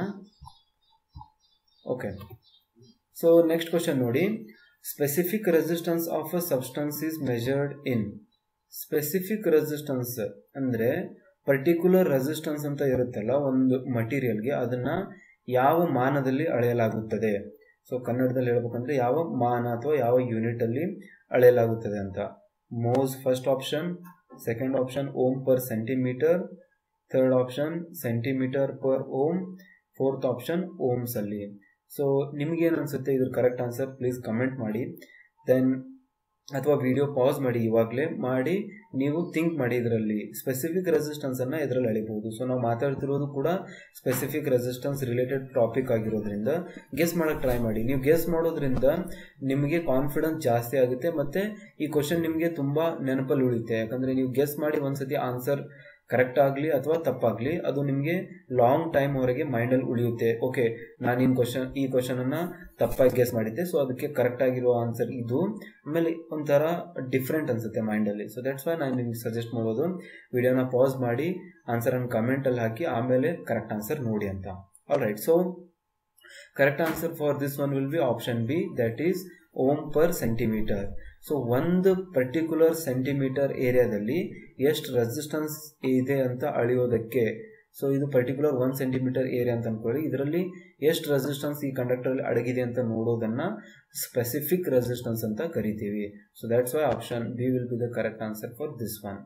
ಓಕೆ ಸೊ ನೆಕ್ಸ್ಟ್ ಕ್ವಶನ್ ನೋಡಿ specific resistance of a substance is measured in specific resistance ಅಂದರೆ ಪರ್ಟಿಕ್ಯುಲರ್ ರೆಸಿಸ್ಟೆನ್ಸ್ ಅಂತ ಇರುತ್ತಲ್ಲ ಒಂದು ಮಟೀರಿಯಲ್ಗೆ ಅದನ್ನು ಯಾವ ಮಾನದಲ್ಲಿ ಅಳೆಯಲಾಗುತ್ತದೆ ಸೊ ಕನ್ನಡದಲ್ಲಿ ಹೇಳ್ಬೇಕಂದ್ರೆ ಯಾವ ಮಾನ ಅಥವಾ ಯಾವ ಯೂನಿಟಲ್ಲಿ ಅಳೆಯಲಾಗುತ್ತದೆ ಅಂತ mhos first option second option ohm per centimeter third option centimeter per ohm fourth option ಓಮ್ಸಲ್ಲಿ ಸೊ ನಿಮಗೇನು ಅನಿಸುತ್ತೆ ಇದ್ರ ಕರೆಕ್ಟ್ ಆನ್ಸರ್ ಪ್ಲೀಸ್ ಕಮೆಂಟ್ ಮಾಡಿ ದೆನ್ ಅಥವಾ ವಿಡಿಯೋ ಪಾಸ್ ಮಾಡಿ ಇವಾಗಲೇ ಮಾಡಿ ನೀವು ಥಿಂಕ್ ಮಾಡಿ ಇದರಲ್ಲಿ ಸ್ಪೆಸಿಫಿಕ್ ರೆಸಿಸ್ಟೆನ್ಸನ್ನು ಇದರಲ್ಲಿ ಅಳಿಬಹುದು ಸೊ ನಾವು ಮಾತಾಡ್ತಿರೋದು ಕೂಡ ಸ್ಪೆಸಿಫಿಕ್ ರೆಸಿಸ್ಟೆನ್ಸ್ ರಿಲೇಟೆಡ್ ಟಾಪಿಕ್ ಆಗಿರೋದ್ರಿಂದ ಗೆಸ್ ಮಾಡೋಕ್ಕೆ ಟ್ರೈ ಮಾಡಿ ನೀವು ಗೆಸ್ ಮಾಡೋದ್ರಿಂದ ನಿಮಗೆ ಕಾನ್ಫಿಡೆನ್ಸ್ ಜಾಸ್ತಿ ಆಗುತ್ತೆ ಮತ್ತು ಈ ಕ್ವಶನ್ ನಿಮಗೆ ತುಂಬ ನೆನಪಲ್ಲಿ ಉಳಿಯುತ್ತೆ ಯಾಕಂದರೆ ನೀವು ಗೆಸ್ ಮಾಡಿ ಒಂದ್ಸತಿ ಆನ್ಸರ್ ಕರೆಕ್ಟ್ ಆಗಲಿ ಅಥವಾ ತಪ್ಪಾಗಲಿ ಅದು ನಿಮಗೆ ಲಾಂಗ್ ಟೈಮ್ವರೆಗೆ ಮೈಂಡಲ್ಲಿ ಉಳಿಯುತ್ತೆ ಓಕೆ ನಾನು ಇನ್ ಕ್ವಶನ್ ಈ ಕ್ವಶನನ್ನು ತಪ್ಪಾಗಿ ಗೆಸ್ ಮಾಡಿದ್ದೆ ಸೊ ಅದಕ್ಕೆ ಕರೆಕ್ಟ್ ಆಗಿರೋ ಆನ್ಸರ್ ಇದು ಆಮೇಲೆ ಒಂಥರ ಡಿಫ್ರೆಂಟ್ ಅನಿಸುತ್ತೆ ಮೈಂಡಲ್ಲಿ ಸೊ ದಟ್ಸ್ ವೈ ನಾನು ನಿಮ್ಗೆ ಸಜೆಸ್ಟ್ ಮಾಡೋದು ವಿಡಿಯೋನ ಪಾಸ್ ಮಾಡಿ ಆನ್ಸರನ್ನು ಕಮೆಂಟಲ್ಲಿ ಹಾಕಿ ಆಮೇಲೆ ಕರೆಕ್ಟ್ ಆನ್ಸರ್ ನೋಡಿ ಅಂತ all right so correct answer for this one will be option B that is ohm per centimeter so ಒಂದು ಪರ್ಟಿಕ್ಯುಲರ್ ಸೆಂಟಿಮೀಟರ್ ಏರಿಯಾದಲ್ಲಿ ಎಷ್ಟು ರೆಸಿಸ್ಟೆನ್ಸ್ ಇದೆ ಅಂತ ಅಳೆಯೋದಕ್ಕೆ ಸೊ ಇದು ಪರ್ಟಿಕ್ಯುಲರ್ ಒನ್ ಸೆಂಟಿಮೀಟರ್ ಏರಿಯಾ ಅಂತ ಅನ್ಕೊಳ್ಳಿ ಇದರಲ್ಲಿ ಎಷ್ಟು ರೆಸಿಸ್ಟೆನ್ಸ್ ಈ ಕಂಡಕ್ಟರ್ ಅಡಗಿದೆ ಅಂತ ನೋಡೋದನ್ನ ಸ್ಪೆಸಿಫಿಕ್ ರೆಸಿಸ್ಟೆನ್ಸ್ ಅಂತ ಕರಿತೀವಿ so that's why option B will be the correct answer for this one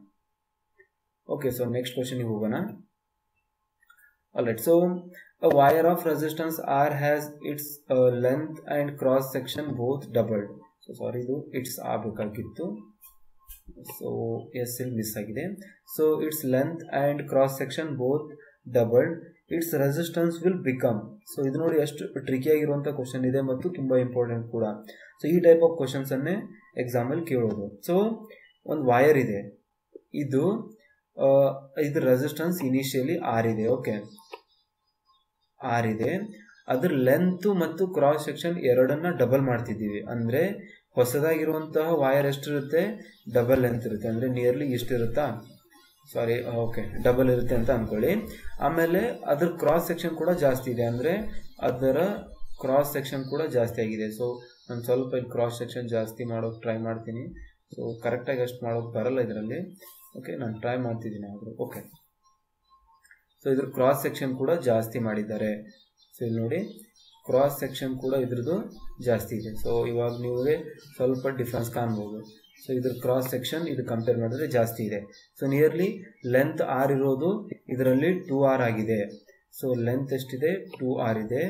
okay so next ಕ್ವಶನ್ಗೆ ಹೋಗೋಣ alright so a wire of resistance R has its uh, length and cross section both doubled. So sorry ಇದು ಇಟ್ಸ್ ಆಗಬೇಕಾಗಿತ್ತು ಸೊ ಎಸ್ ಇಲ್ಲಿ ಮಿಸ್ ಆಗಿದೆ so it's length and cross section both doubled its resistance will become so ಇದು ನೋಡಿ ಎಷ್ಟು ಟ್ರಿಕಿಯಾಗಿರುವಂಥ ಕ್ವಶನ್ ಇದೆ ಮತ್ತು ತುಂಬ ಇಂಪಾರ್ಟೆಂಟ್ ಕೂಡ ಸೊ ಈ ಟೈಪ್ ಆಫ್ ಕ್ವಶನ್ಸನ್ನೇ ಎಕ್ಸಾಮಲ್ಲಿ ಕೇಳೋದು ಸೊ ಒಂದು ವಯರ್ ಇದೆ ಇದು ಇದು ರೆಸಿಸ್ಟೆನ್ಸ್ ಇನಿಷಿಯಲಿ ಆರ್ ಇದೆ ಓಕೆ ಆರ್ ಇದೆ ಅದ್ರ ಲೆಂತ್ ಮತ್ತು ಕ್ರಾಸ್ ಸೆಕ್ಷನ್ ಎರಡನ್ನ ಡಬಲ್ ಮಾಡ್ತಿದ್ದೀವಿ ಅಂದರೆ ಹೊಸದಾಗಿರುವಂತಹ ವಾಯರ್ ಎಷ್ಟಿರುತ್ತೆ ಡಬಲ್ ಲೆಂತ್ ಇರುತ್ತೆ ಅಂದರೆ ನಿಯರ್ಲಿ ಇಷ್ಟಿರುತ್ತಾ ಸಾರಿ ಓಕೆ ಡಬಲ್ ಇರುತ್ತೆ ಅಂತ ಅಂದ್ಕೊಳ್ಳಿ ಆಮೇಲೆ ಅದ್ರ ಕ್ರಾಸ್ ಸೆಕ್ಷನ್ ಕೂಡ ಜಾಸ್ತಿ ಇದೆ ಅಂದರೆ ಅದರ ಕ್ರಾಸ್ ಸೆಕ್ಷನ್ ಕೂಡ ಜಾಸ್ತಿ ಆಗಿದೆ ಸೊ ನಾನು ಸ್ವಲ್ಪ ಇಲ್ಲಿ ಕ್ರಾಸ್ ಸೆಕ್ಷನ್ ಜಾಸ್ತಿ ಮಾಡೋಕೆ ಟ್ರೈ ಮಾಡ್ತೀನಿ ಸೊ ಕರೆಕ್ಟಾಗಿ ಅಷ್ಟು ಮಾಡೋಕೆ ಬರಲ್ಲ ಇದರಲ್ಲಿ ಓಕೆ ನಾನು ಟ್ರೈ ಮಾಡ್ತಿದ್ದೀನಿ ಆದರೂ ಓಕೆ ಸೊ ಇದ್ರ ಕ್ರಾಸ್ ಸೆಕ್ಷನ್ ಕೂಡ ಜಾಸ್ತಿ ಮಾಡಿದ್ದಾರೆ ಸೊ ಇಲ್ಲಿ ನೋಡಿ ಕ್ರಾಸ್ ಸೆಕ್ಷನ್ ಕೂಡ ಇದ್ರದ್ದು ಜಾಸ್ತಿ ಇದೆ ಸೊ ಇವಾಗ ನೀವೇ ಸ್ವಲ್ಪ ಡಿಫ್ರೆನ್ಸ್ ಕಾಣ್ಬೋದು ಸೊ ಇದ್ರ ಕ್ರಾಸ್ ಸೆಕ್ಷನ್ ಇದು ಕಂಪೇರ್ ಮಾಡಿದ್ರೆ ಜಾಸ್ತಿ ಇದೆ ಸೊ ನಿಯರ್ಲಿ ಲೆಂತ್ ಆರ್ ಇರೋದು ಇದರಲ್ಲಿ ಟೂ ಆರ್ ಆಗಿದೆ ಸೊ ಲೆಂತ್ ಎಷ್ಟಿದೆ ಟೂ ಆರ್ ಇದೆ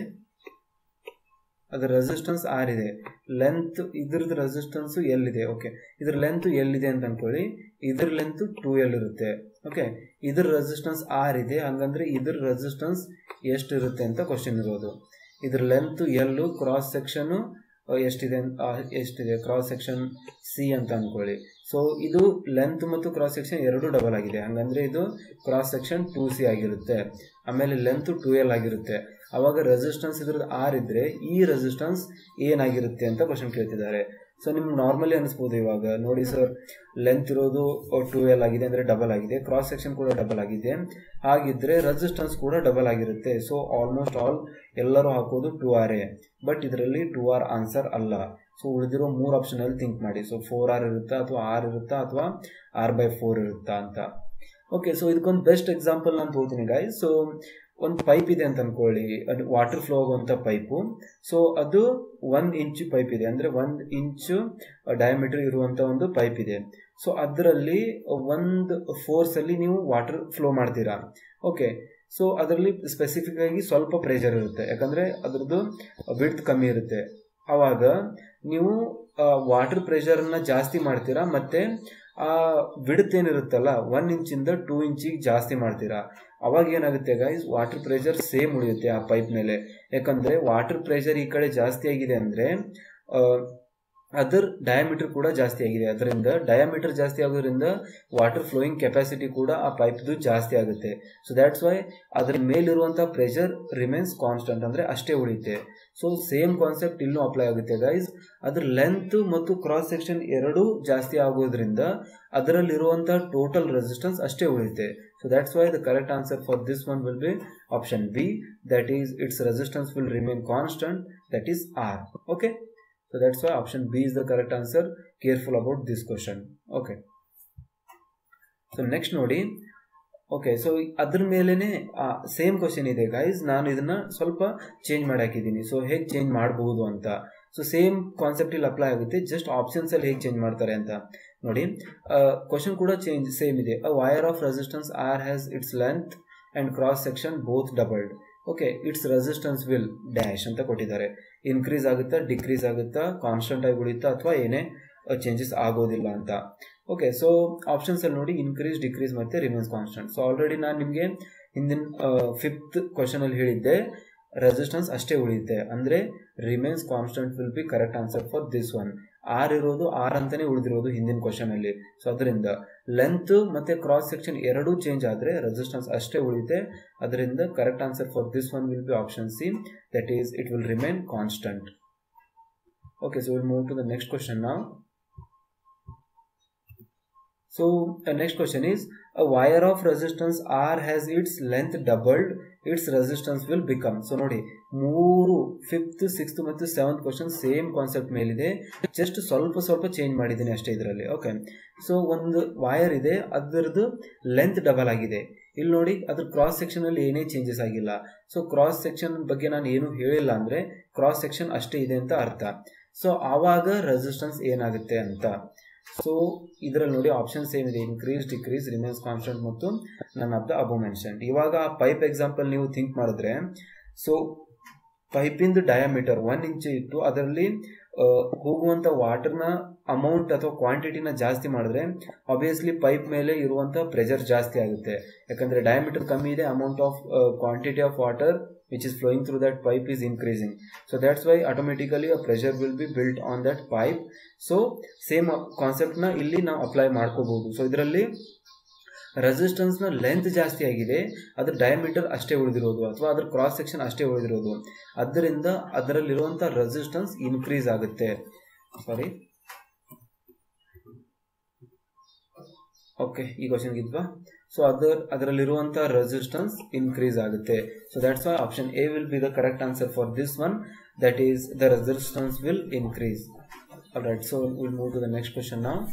ಅದರ ರೆಸಿಸ್ಟೆನ್ಸ್ ಆರ್ ಇದೆ ಲೆಂತ್ ಇದ್ರದ್ದು ರೆಸಿಸ್ಟೆನ್ಸ್ ಎಲ್ಲಿದೆ ಓಕೆ ಇದ್ರ ಲೆಂತ್ ಎಲ್ಲಿದೆ ಅಂತ ಅನ್ಕೊಳ್ಳಿ ಇದ್ರ ಲೆಂತ್ ಟೂ ಎಲ್ ಇರುತ್ತೆ ಓಕೆ ಇದ್ರ ರೆಸಿಸ್ಟೆನ್ಸ್ ಆರ್ ಇದೆ ಹಂಗಂದ್ರೆ ಇದ್ರ ರೆಸಿಸ್ಟೆನ್ಸ್ ಎಷ್ಟಿರುತ್ತೆ ಅಂತ ಕ್ವಶನ್ ಇರೋದು ಇದ್ರ ಲೆಂತ್ ಎಲ್ಲು ಕ್ರಾಸ್ ಸೆಕ್ಷನ್ ಎಷ್ಟಿದೆ ಎಷ್ಟಿದೆ ಕ್ರಾಸ್ ಸೆಕ್ಷನ್ ಸಿ ಅಂತ ಅನ್ಕೊಳ್ಳಿ ಸೊ ಇದು ಲೆಂತ್ ಮತ್ತು ಕ್ರಾಸ್ ಸೆಕ್ಷನ್ ಎರಡು ಡಬಲ್ ಆಗಿದೆ ಹಂಗಂದ್ರೆ ಇದು ಕ್ರಾಸ್ ಸೆಕ್ಷನ್ ಟೂ ಸಿ ಆಗಿರುತ್ತೆ ಆಮೇಲೆ ಲೆಂತ್ ಟೂ ಎಲ್ ಆಗಿರುತ್ತೆ ಅವಾಗ ರೆಸಿಸ್ಟೆನ್ಸ್ ಇದ್ರದ್ದು ಆರ್ ಇದ್ರೆ ಈ ರೆಸಿಸ್ಟೆನ್ಸ್ ಏನಾಗಿರುತ್ತೆ ಅಂತ ಕ್ವಶನ್ ಕೇಳ್ತಿದ್ದಾರೆ ಸೊ ನಿಮ್ಗೆ ನಾರ್ಮಲಿ ಅನಿಸ್ಬೋದು ಇವಾಗ ನೋಡಿ ಸರ್ ಲೆಂತ್ ಇರೋದು ಟೂ ಎಲ್ ಆಗಿದೆ ಅಂದರೆ ಡಬಲ್ ಆಗಿದೆ ಕ್ರಾಸ್ ಸೆಕ್ಷನ್ ಕೂಡ ಡಬಲ್ ಆಗಿದೆ ಹಾಗಿದ್ರೆ ರೆಸಿಸ್ಟೆನ್ಸ್ ಕೂಡ ಡಬಲ್ ಆಗಿರುತ್ತೆ ಸೊ ಆಲ್ಮೋಸ್ಟ್ ಆಲ್ ಎಲ್ಲರೂ ಹಾಕೋದು ಟೂ ಆರ್ ಎ ಬಟ್ ಇದರಲ್ಲಿ ಟೂ ಆರ್ ಆನ್ಸರ್ ಅಲ್ಲ ಸೊ ಉಳಿದಿರೋ ಮೂರು ಆಪ್ಷನಲ್ಲಿ ಥಿಂಕ್ ಮಾಡಿ ಸೊ ಫೋರ್ ಆರ್ ಇರುತ್ತಾ ಅಥವಾ ಆರ್ ಇರುತ್ತಾ ಅಥವಾ ಆರ್ ಬೈ ಫೋರ್ ಇರುತ್ತಾ ಅಂತ ಓಕೆ ಸೊ ಇದಕ್ಕೊಂದು ಬೆಸ್ಟ್ ಎಕ್ಸಾಂಪಲ್ ನಾನು ತೋತೀನಿ ಗಾಯ್ ಸೊ ಒಂದು ಪೈಪ್ ಇದೆ ಅಂತ ಅನ್ಕೊಳ್ಳಿ ಅದು ವಾಟರ್ ಫ್ಲೋ ಆಗುವಂಥ ಪೈಪು ಸೊ ಅದು ಒನ್ ಇಂಚ್ ಪೈಪ್ ಇದೆ ಅಂದರೆ ಒಂದು ಇಂಚು ಡಯಾಮೀಟರ್ ಇರುವಂಥ ಒಂದು ಪೈಪ್ ಇದೆ ಸೊ ಅದರಲ್ಲಿ ಒಂದು ಫೋರ್ಸಲ್ಲಿ ನೀವು ವಾಟರ್ ಫ್ಲೋ ಮಾಡ್ತೀರಾ ಓಕೆ ಸೊ ಅದರಲ್ಲಿ ಸ್ಪೆಸಿಫಿಕ್ ಆಗಿ ಸ್ವಲ್ಪ ಪ್ರೆಷರ್ ಇರುತ್ತೆ ಯಾಕಂದರೆ ಅದ್ರದ್ದು ವಿಡ್ತ್ ಕಮ್ಮಿ ಇರುತ್ತೆ ಆವಾಗ ನೀವು ವಾಟರ್ ಪ್ರೆಷರನ್ನು ಜಾಸ್ತಿ ಮಾಡ್ತೀರಾ ಮತ್ತು ಆ ವಿಡ್ತ್ ಏನಿರುತ್ತಲ್ಲ ಒನ್ ಇಂಚಿಂದ ಟೂ ಇಂಚಿಗೆ ಜಾಸ್ತಿ ಮಾಡ್ತೀರಾ ಅವಾಗ ಏನಾಗುತ್ತೆ ಗೈಸ್ ವಾಟರ್ ಪ್ರೆಷರ್ ಸೇಮ್ ಉಳಿಯುತ್ತೆ ಆ ಪೈಪ್ ಮೇಲೆ ಯಾಕಂದರೆ ವಾಟರ್ ಪ್ರೆಷರ್ ಈ ಕಡೆ ಜಾಸ್ತಿ ಆಗಿದೆ ಅಂದರೆ ಅದರ ಡಯಾಮೀಟರ್ ಕೂಡ ಜಾಸ್ತಿ ಆಗಿದೆ ಅದರಿಂದ ಡಯಾಮೀಟರ್ ಜಾಸ್ತಿ ಆಗೋದ್ರಿಂದ ವಾಟರ್ ಫ್ಲೋಯಿಂಗ್ ಕೆಪಾಸಿಟಿ ಕೂಡ ಆ ಪೈಪ್ದು ಜಾಸ್ತಿ ಆಗುತ್ತೆ ಸೊ ದ್ಯಾಟ್ಸ್ ವೈ ಅದರ ಮೇಲಿರುವಂಥ ಪ್ರೆಷರ್ ರಿಮೇನ್ಸ್ ಕಾನ್ಸ್ಟೆಂಟ್ ಅಂದರೆ ಅಷ್ಟೇ ಉಳಿಯುತ್ತೆ ಸೊ ಸೇಮ್ ಕಾನ್ಸೆಪ್ಟ್ ಇಲ್ಲೂ ಅಪ್ಲೈ ಆಗುತ್ತೆ ಗೈಸ್ ಅದ್ರ ಲೆಂತ್ ಮತ್ತು ಕ್ರಾಸ್ ಸೆಕ್ಷನ್ ಎರಡೂ ಜಾಸ್ತಿ ಆಗೋದ್ರಿಂದ ಅದರಲ್ಲಿರುವಂಥ ಟೋಟಲ್ ರೆಸಿಸ್ಟೆನ್ಸ್ ಅಷ್ಟೇ ಉಳಿಯುತ್ತೆ so that's why the correct answer for this one will be option B that is its resistance will remain constant that is R okay So that's why option B is the correct answer. Careful about this question. Okay. So next ನೋಡಿ ಓಕೆ ಸೊ ಅದ್ರ ಮೇಲೇ ಸೇಮ್ ಕ್ವಶನ್ ಇದೆ ಗೈಸ್ ನಾನು ಇದನ್ನ ಸ್ವಲ್ಪ ಚೇಂಜ್ ಮಾಡಿ ಹಾಕಿದ್ದೀನಿ ಸೊ ಹೇಗೆ ಚೇಂಜ್ ಮಾಡಬಹುದು ಅಂತ ಸೊ ಸೇಮ್ ಕಾನ್ಸೆಪ್ಟ್ ಇಲ್ಲಿ ಅಪ್ಲೈ ಆಗುತ್ತೆ ಜಸ್ಟ್ ಆಪ್ಷನ್ಸ್ ಅಲ್ಲಿ ಹೇಗೆ ಚೇಂಜ್ ಮಾಡ್ತಾರೆ ಅಂತ ನೋಡಿ ಕ್ವಶನ್ ಕೂಡ ಚೇಂಜ್ ಸೇಮ್ ಇದೆ a wire of resistance R has its length and cross section both doubled okay its resistance will dash ಅಂತ ಕೊಟ್ಟಿದ್ದಾರೆ ಇನ್ಕ್ರೀಸ್ ಆಗುತ್ತಾ ಡಿಕ್ರೀಸ್ ಆಗುತ್ತಾ ಕಾನ್ಸ್ಟೆಂಟ್ ಆಗಿ ಉಳಿಯುತ್ತಾ ಅಥವಾ ಏನೇ ಚೇಂಜಸ್ ಆಗೋದಿಲ್ಲ ಅಂತ ಓಕೆ ಸೊ ಆಪ್ಷನ್ಸ್ ಅಲ್ಲಿ ನೋಡಿ ಇನ್ಕ್ರೀಸ್ ಡಿಕ್ರೀಸ್ ಮತ್ತೆ ರಿಮೇನ್ಸ್ ಕಾನ್ಸ್ಟೆಂಟ್ ಸೊ ಆಲ್ರೆಡಿ ನಾನು ನಿಮಗೆ ಹಿಂದಿನ ಫಿಫ್ತ್ ಕ್ವಶನ್ ಅಲ್ಲಿ ಹೇಳಿದ್ದೆ ರೆಸಿಸ್ಟೆನ್ಸ್ ಅಷ್ಟೇ ಉಳಿಯುತ್ತೆ ಅಂದ್ರೆ remains constant will be correct answer for this one R ಇರೋದು ಆರ್ ಅಂತಾನೆ ಉಳಿದಿರೋದು ಹಿಂದಿನ ಕ್ವಶನ್ ಅಲ್ಲಿ ಸೊ ಅದರಿಂದ ಲೆಂತ್ ಮತ್ತೆ ಕ್ರಾಸ್ ಸೆಕ್ಷನ್ ಎರಡೂ ಚೇಂಜ್ ಆದ್ರೆ ರೆಸಿಸ್ಟೆನ್ಸ್ ಅಷ್ಟೇ ಉಳಿಯುತ್ತೆ ಅದರಿಂದ correct answer for this one will be option C that is it will remain constant okay so will move to the next question ನಾವು So the next question is a wire of resistance R has its length doubled its resistance will become so ನೋಡಿ ಮೂರು ಫಿಫ್ತ್ ಸಿಕ್ಸ್ತ್ ಮತ್ತು ಸೆವೆಂತ್ ಕ್ವಶನ್ ಸೇಮ್ ಕಾನ್ಸೆಪ್ಟ್ ಮೇಲಿದೆ ಜಸ್ಟ್ ಸ್ವಲ್ಪ ಸ್ವಲ್ಪ ಚೇಂಜ್ ಮಾಡಿದ್ದೀನಿ ಅಷ್ಟೇ ಇದರಲ್ಲಿ ಓಕೆ ಸೊ ಒಂದು ವೈರ್ ಇದೆ ಅದರದ್ದು ಲೆಂತ್ ಡಬಲ್ ಆಗಿದೆ ಇಲ್ಲಿ ನೋಡಿ ಅದ್ರ ಕ್ರಾಸ್ ಸೆಕ್ಷನ್ ಅಲ್ಲಿ ಏನೇ ಚೇಂಜಸ್ ಆಗಿಲ್ಲ ಸೊ ಕ್ರಾಸ್ ಸೆಕ್ಷನ್ ಬಗ್ಗೆ ನಾನು ಏನು ಹೇಳಿಲ್ಲ ಅಂದ್ರೆ ಕ್ರಾಸ್ ಸೆಕ್ಷನ್ ಅಷ್ಟೇ ಇದೆ ಅಂತ ಅರ್ಥ ಸೊ ಆವಾಗ ರೆಸಿಸ್ಟೆನ್ಸ್ ಏನಾಗುತ್ತೆ ಅಂತ ಸೊ ಇದರಲ್ಲಿ ನೋಡಿ ಆಪ್ಷನ್ಸ್ ಏನಿದೆ ಇನ್ಕ್ರೀಸ್ ಡಿಕ್ರೀಸ್ ರಿಮೇನ್ಸ್ ಕಾನ್ಸ್ಟೆಂಟ್ ಮತ್ತು none of the above mention ಇವಾಗ ಪೈಪ್ ಎಕ್ಸಾಂಪಲ್ ನೀವು ಥಿಂಕ್ ಮಾಡಿದ್ರೆ ಸೊ ಪೈಪಿಂದು ಡಯಾಮೀಟರ್ ಒನ್ ಇಂಚ್ ಇತ್ತು ಅದರಲ್ಲಿ ಹೋಗುವಂಥ ವಾಟರ್ನ ಅಮೌಂಟ್ ಅಥವಾ ಕ್ವಾಂಟಿಟಿನ ಜಾಸ್ತಿ ಮಾಡಿದ್ರೆ ಆಬ್ವಿಯಸ್ಲಿ ಪೈಪ್ ಮೇಲೆ ಇರುವಂಥ ಪ್ರೆಷರ್ ಜಾಸ್ತಿ ಆಗುತ್ತೆ ಯಾಕಂದರೆ ಡಯಾಮೀಟರ್ ಕಮ್ಮಿ ಇದೆ amount of quantity of water which is flowing through that pipe is increasing so that's why automatically a pressure will be built on that pipe so same concept ನ ಇಲ್ಲಿ ನಾವು ಅಪ್ಲೈ ಮಾಡ್ಕೋಬಹುದು ಸೊ ಇದರಲ್ಲಿ ರೆಸಿಸ್ಟೆನ್ಸ್ ನ ಲೆಂತ್ ಜಾಸ್ತಿ ಆಗಿದೆ ಅದ್ರ ಡಯಾಮೀಟರ್ ಅಷ್ಟೇ ಉಳಿದಿರೋದು ಅಥವಾ ಅದ್ರ ಕ್ರಾಸ್ ಸೆಕ್ಷನ್ ಅಷ್ಟೇ ಉಳಿದಿರೋದು ಅದರಿಂದ ಅದರಲ್ಲಿರುವಂಥ ರೆಸಿಸ್ಟೆನ್ಸ್ ಇನ್ಕ್ರೀಸ್ ಆಗುತ್ತೆ ಸಾರಿ ಓಕೆ ಈ ಕ್ವಶನ್ ಇದ್ವಾ ಸೊ ಅದರ್ ಅದರಲ್ಲಿರುವಂಥ ರೆಸಿಸ್ಟೆನ್ಸ್ ಇನ್ಕ್ರೀಸ್ ಆಗುತ್ತೆ so that's why option A will be the correct answer for this one that is the resistance will increase right so will move to the next question ನಾವು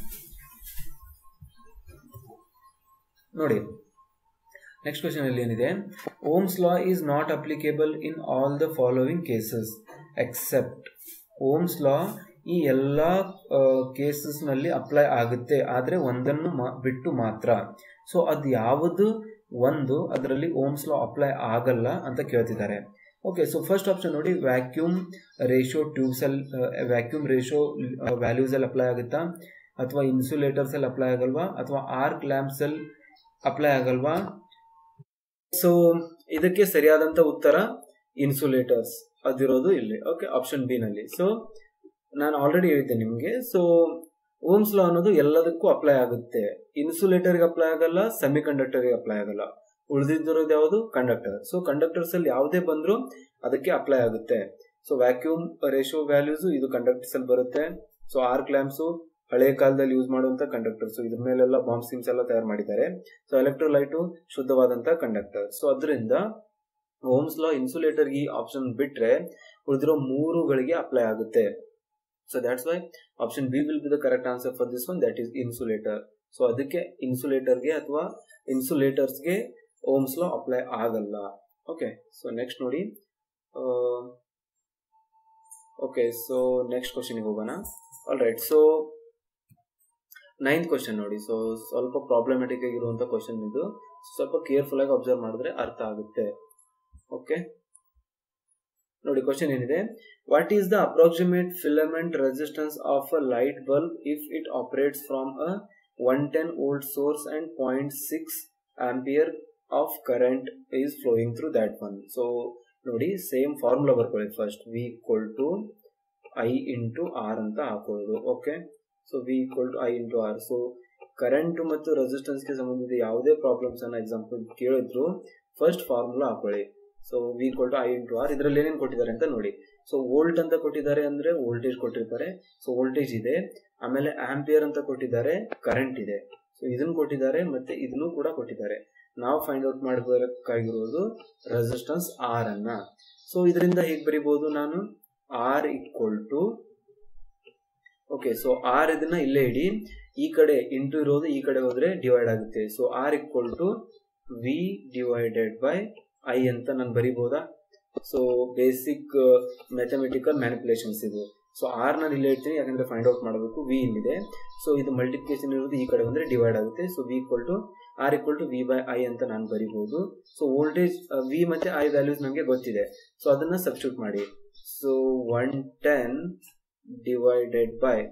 ನೋಡಿ ನೆಕ್ಸ್ಟ್ ಕ್ವಶನ್ ಅಲ್ಲಿ ಏನಿದೆ Ohm's law is not applicable in all the following cases except Ohm's law ಈ ಎಲ್ಲ ಕೇಸಸ್ನಲ್ಲಿ ಅಪ್ಲೈ ಆಗುತ್ತೆ ಆದರೆ ಒಂದನ್ನು ಬಿಟ್ಟು ಮಾತ್ರ ಸೊ ಅದು ಯಾವುದು ಒಂದು ಅದರಲ್ಲಿ ಓಮ್ಸ್ ಲಾ ಅಪ್ಲೈ ಆಗಲ್ಲ ಅಂತ ಕೇಳ್ತಿದ್ದಾರೆ ಓಕೆ ಸೊ ಫಸ್ಟ್ ಆಪ್ಷನ್ ನೋಡಿ ವ್ಯಾಕ್ಯೂಮ್ ರೇಷೋ ಟ್ಯೂಬ್ಸಲ್ಲಿ ವ್ಯಾಕ್ಯೂಮ್ ರೇಷೋ ವ್ಯಾಲ್ಯೂಸಲ್ಲಿ ಅಪ್ಲೈ ಆಗುತ್ತಾ ಅಥವಾ ಇನ್ಸುಲೇಟರ್ಸಲ್ಲಿ ಅಪ್ಲೈ ಆಗಲ್ವಾ ಅಥವಾ ಆರ್ಕ್ ಲ್ಯಾಂಪ್ಸಲ್ಲಿ ಅಪ್ಲೈ ಆಗಲ್ವಾ ಸೊ ಇದಕ್ಕೆ ಸರಿಯಾದಂಥ ಉತ್ತರ ಇನ್ಸುಲೇಟರ್ಸ್ ಅದಿರೋದು ಇಲ್ಲಿ ಓಕೆ ಆಪ್ಷನ್ ಬಿ ನಲ್ಲಿ ಸೊ ನಾನು ಆಲ್ರೆಡಿ ಹೇಳಿದ್ದೆ ನಿಮಗೆ ಸೊ ಓಮ್ಸ್ ಲಾ ಅನ್ನೋದು ಎಲ್ಲದಕ್ಕೂ ಅಪ್ಲೈ ಆಗುತ್ತೆ ಇನ್ಸುಲೇಟರ್ಗೆ ಅಪ್ಲೈ ಆಗಲ್ಲ ಸೆಮಿ ಕಂಡಕ್ಟರ್ಗೆ ಅಪ್ಲೈ ಆಗಲ್ಲ ಉಳಿದಿದ್ದಿರೋದು ಯಾವುದು ಕಂಡಕ್ಟರ್ ಸೊ ಕಂಡಕ್ಟರ್ಸ್ ಅಲ್ಲಿ ಯಾವುದೇ ಬಂದರೂ ಅದಕ್ಕೆ ಅಪ್ಲೈ ಆಗುತ್ತೆ ಸೊ ವ್ಯಾಕ್ಯೂಮ್ ರೇಷೋ ವ್ಯಾಲ್ಯೂಸ್ ಇದು ಕಂಡಕ್ಟರ್ಸ್ ಅಲ್ಲಿ ಬರುತ್ತೆ ಸೊ ಆರ್ಕ್ ಲ್ಯಾಂಪ್ಸು ಹಳೆ ಕಾಲದಲ್ಲಿ ಯೂಸ್ ಮಾಡುವಂತ ಕಂಡಕ್ಟರ್ಸ್ ಇದ್ರ ಮೇಲೆಲ್ಲ ಬಾಂಬ್ ಸಿಮ್ಸ್ ಎಲ್ಲ ತಯಾರು ಮಾಡಿದ್ದಾರೆ ಸೊ ಎಲೆಕ್ಟ್ರೋಲೈಟು ಶುದ್ಧವಾದಂತ ಕಂಡಕ್ಟರ್ ಸೊ ಅದರಿಂದ ಓಮ್ಸ್ ಲಾ ಇನ್ಸುಲೇಟರ್ ಈ ಆಪ್ಷನ್ ಬಿಟ್ರೆ ಉಳಿದಿರೋ ಮೂರುಗಳಿಗೆ ಅಪ್ಲೈ ಆಗುತ್ತೆ so that's why option B will be the correct answer for this one that is insulator so ಅದಕ್ಕೆ ಇನ್ಸುಲೇಟರ್ಗೆ ಅಥವಾ ಇನ್ಸುಲೇಟರ್ಸ್ಗೆ ಓಮ್ಸ್ ಲಾ ಅಪ್ಲೈ ಆಗಲ್ಲ ಓಕೆ ಸೊ ನೆಕ್ಸ್ಟ್ ನೋಡಿ ಓಕೆ ಸೊ ನೆಕ್ಸ್ಟ್ ಕ್ವಶನ್ಗೆ ಹೋಗೋಣ all right so ninth question ನೋಡಿ ಸೊ ಸ್ವಲ್ಪ ಪ್ರಾಬ್ಲಮೆಟಿಕ್ ಆಗಿರುವಂತ ಕ್ವಶನ್ ಇದು ಸ್ವಲ್ಪ ಕೇರ್ಫುಲ್ ಆಗಿ ಅಬ್ಸರ್ವ್ ಮಾಡಿದ್ರೆ ಅರ್ಥ ಆಗುತ್ತೆ ಓಕೆ ನೋಡಿ ಕ್ವಶನ್ ಏನಿದೆ what is the approximate filament resistance of a light bulb if it operates from a one ten volt source and point six ampere of current is flowing through that one so ನೋಡಿ ಸೇಮ್ ಫಾರ್ಮುಲಾ ಬರ್ಕೊಳ್ಳಿ first V equal to I into R ಅಂತ ಹಾಕೊಳ್ಳೋದು okay so V equal to I into R so current ಮತ್ತು ರೆಸಿಸ್ಟೆನ್ಸ್ಗೆ ಸಂಬಂಧಿಸಿದ ಯಾವುದೇ ಪ್ರಾಬ್ಲಮ್ಸ್ ಅನ್ನ ಎಕ್ಸಾಂಪಲ್ ಕೇಳಿದ್ರು ಫಸ್ಟ್ ಫಾರ್ಮುಲಾ ಹಾಕೊಳ್ಳಿ so V equal to I into R ಇದರಲ್ಲಿ ಏನೇನು ಕೊಟ್ಟಿದ್ದಾರೆ ಅಂತ ನೋಡಿ ಸೊ ವೋಲ್ಟ್ ಅಂತ ಕೊಟ್ಟಿದ್ದಾರೆ ಅಂದ್ರೆ ವೋಲ್ಟೇಜ್ ಕೊಟ್ಟಿರ್ತಾರೆ ಸೊ ವೋಲ್ಟೇಜ್ ಇದೆ ಆಮೇಲೆ ಆಂಪಿಯರ್ ಅಂತ ಕೊಟ್ಟಿದ್ದಾರೆ ಕರೆಂಟ್ ಇದೆ ಸೊ ಇದನ್ನು ಕೊಟ್ಟಿದ್ದಾರೆ ಮತ್ತೆ ಇದನ್ನು ಕೂಡ ಕೊಟ್ಟಿದ್ದಾರೆ ನಾವು ಫೈಂಡ್ ಔಟ್ ಮಾಡಬೇಕಾಗಿರೋದು ರೆಸಿಸ್ಟೆನ್ಸ್ ಆರ್ ಅನ್ನ ಸೊ ಇದರಿಂದ ಹೇಗೆ ಬರಿಬಹುದು ನಾನು R equal to okay so R ಇದನ್ನ ಇಲ್ಲೇ ಇಡಿ ಈ ಕಡೆ ಇಂಟು ಇರೋದು ಈ ಕಡೆ ಹೋದ್ರೆ ಡಿವೈಡ್ ಆಗುತ್ತೆ so R equal to V divided by I ಅಂತ ನಾನು ಬರಿಬೋದಾ ಸೊ ಬೇಸಿಕ್ ಮ್ಯಾಥಮೆಟಿಕಲ್ ಮ್ಯಾನಿಪುಲೇಷನ್ಸ್ ಇದು ಸೊ ಆರ್ ನಾನು ಇಲ್ಲೇ ಇಡ್ತೀನಿ ಯಾಕಂದ್ರೆ ಫೈಂಡ್ ಔಟ್ ಮಾಡಬೇಕು ವಿ ಇಲ್ಲಿದೆ ಸೊ ಇದು ಮಲ್ಟಿಪ್ಲಿಕೇಶನ್ ಇರೋದು ಈ ಕಡೆ ಬಂದ್ರೆ ಡಿವೈಡ್ ಆಗುತ್ತೆ so V equal to R equal to V by I ಅಂತ ನಾನು ಬರಿಬಹುದು ಸೊ ವೋಲ್ಟೇಜ್ ವಿ ಮತ್ತೆ ಐ ವ್ಯಾಲ್ಯೂಸ್ ನನಗೆ ಗೊತ್ತಿದೆ ಸೊ ಅದನ್ನ ಸಬ್ಸ್ಟಿಟ್ಯೂಟ್ ಮಾಡಿ so one ten divided by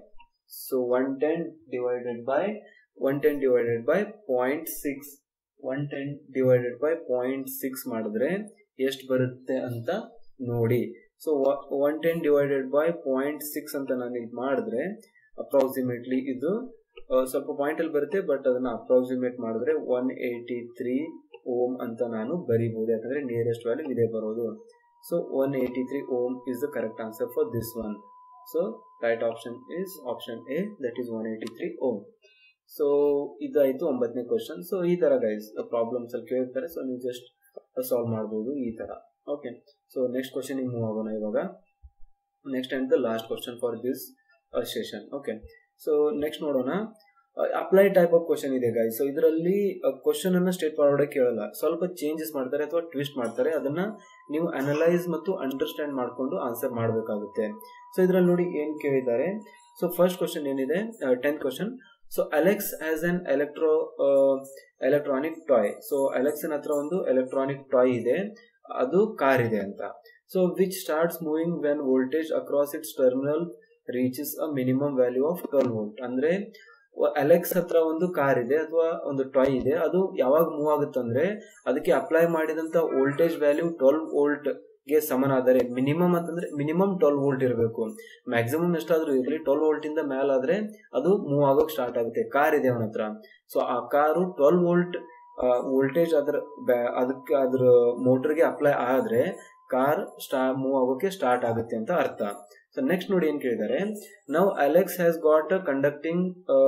so one ten divided by one ten divided by point six one ten divided by point six ಮಾಡಿದ್ರೆ ಎಷ್ಟು ಬರುತ್ತೆ ಅಂತ ನೋಡಿ so one ten divided by point six ಅಂತ ನಾನು ಇದು ಮಾಡಿದ್ರೆ ಅಪ್ರಾಕ್ಸಿಮೇಟ್ಲಿ ಇದು ಸ್ವಲ್ಪ ಪಾಯಿಂಟ್ ಅಲ್ಲಿ ಬರುತ್ತೆ ಬಟ್ ಅದನ್ನ ಅಪ್ರಾಕ್ಸಿಮೇಟ್ ಮಾಡಿದ್ರೆ ಒನ್ ಏಯ್ಟಿ ತ್ರೀ ಓಮ್ ಅಂತ ನಾನು ಬರಿಬಹುದು ಯಾಕಂದ್ರೆ ನಿಯರೆಸ್ಟ್ ವ್ಯಾಲ್ಯೂ ಇದೇ ಬರೋದು so one eighty three ohm is the correct answer for this one so right option is option A that is one eighty three ohm so ಇದಾಯ್ತು ಒಂಬತ್ತನೇ ಕ್ವಶನ್ ಸೊ ಈ ತರ ಗೈಸ್ ಪ್ರಾಬ್ಲಮ್ಸ್ ಅಲ್ಲಿ ಕೇಳ್ತಾರೆ ಸೊ ನೀವು ಜಸ್ಟ್ ಸಾಲ್ವ್ ಮಾಡ್ಬೋದು ಈ ತರ okay so next question move ಆಗೋಣ ಇವಾಗ next and the last question for this session okay so next ನೋಡೋಣ ಅಪ್ಲೈ ಟೈಪ್ ಆಫ್ ಕ್ವಶನ್ ಇದೆ ಗೈಸ್ ಸೊ ಇದರಲ್ಲಿ ಕ್ವಶನ್ ಅನ್ನ ಸ್ಟೇಟ್ ಫಾರ್ವರ್ಡ್ ಕೇಳಲ್ಲ ಸ್ವಲ್ಪ ಚೇಂಜಸ್ ಮಾಡ್ತಾರೆ ಅಥವಾ ಟ್ವಿಸ್ಟ್ ಮಾಡ್ತಾರೆ ಅದನ್ನ ನೀವು ಅನಲೈಸ್ ಮತ್ತು ಅಂಡರ್ಸ್ಟ್ಯಾಂಡ್ ಮಾಡ್ಕೊಂಡು ಆನ್ಸರ್ ಮಾಡಬೇಕಾಗುತ್ತೆ ಸೊ ಇದರಲ್ಲಿ ನೋಡಿ ಏನ್ ಕೇಳಿದ್ದಾರೆ ಸೊ ಫಸ್ಟ್ ಕ್ವಶನ್ ಏನಿದೆ tenth question so Alex has an electro electronic toy so ಅಲೆಕ್ಸನ್ ಹತ್ರ ಒಂದು ಎಲೆಕ್ಟ್ರಾನಿಕ್ ಟಾಯ್ ಇದೆ ಅದು ಕಾರ್ ಇದೆ ಅಂತ so which starts moving when voltage across its terminal reaches a minimum value of twelve volt ಅಂದ್ರೆ ಅಲೆಕ್ಸ್ ಹತ್ರ ಒಂದು ಕಾರ್ ಇದೆ ಅಥವಾ ಒಂದು ಟಾಯ್ ಇದೆ ಅದು ಯಾವಾಗ ಮೂವ್ ಆಗುತ್ತಂದ್ರೆ ಅದಕ್ಕೆ ಅಪ್ಲೈ ಮಾಡಿದಂತ ವೋಲ್ಟೇಜ್ ವ್ಯಾಲ್ಯೂ ಟ್ವೆಲ್ ವೋಲ್ಟ್ ಗೆ ಸಮನಾದರೆ ಮಿನಿಮಮ್ ಅಂತಂದ್ರೆ ಮಿನಿಮಮ್ ಟ್ವೆಲ್ ವೋಲ್ಟ್ ಇರಬೇಕು ಮ್ಯಾಕ್ಸಿಮಮ್ ಎಷ್ಟಾದ್ರೂ ಇರಲಿ ಟ್ವೆಲ್ ವೋಲ್ಟ್ ಇಂದ ಮೇಲಾದ್ರೆ ಅದು ಮೂವ್ ಆಗೋಕ್ ಸ್ಟಾರ್ಟ್ ಆಗುತ್ತೆ ಕಾರ್ ಇದೆ ಅವನ ಹತ್ರ ಸೊ ಆ ಕಾರು ಟ್ವೆಲ್ ವೋಲ್ಟ್ ವೋಲ್ಟೇಜ್ ಅದ್ರ ಅದಕ್ಕೆ ಅದ್ರ ಮೋಟರ್ಗೆ ಅಪ್ಲೈ ಆದ್ರೆ ಕಾರ್ ಸ್ಟಾ ಮೂವ್ ಆಗೋಕೆ ಸ್ಟಾರ್ಟ್ ಆಗುತ್ತೆ ಅಂತ ಅರ್ಥ ಸೊ ನೆಕ್ಸ್ಟ್ ನೋಡಿ ಏನ್ ಕೇಳಿದ್ದಾರೆ ನಾವು Alex has got conducting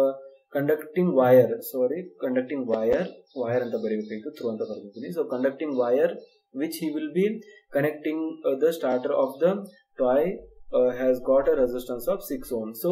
conducting wire sorry conducting wire wire ಅಂತ ಬರೀಬೇಕಾಗಿತ್ತು ಥ್ರೂ ಅಂತ ಬರ್ಬಿಡ್ತೀನಿ so conducting wire which he will be connecting the starter of the toy has got a resistance of six ohm so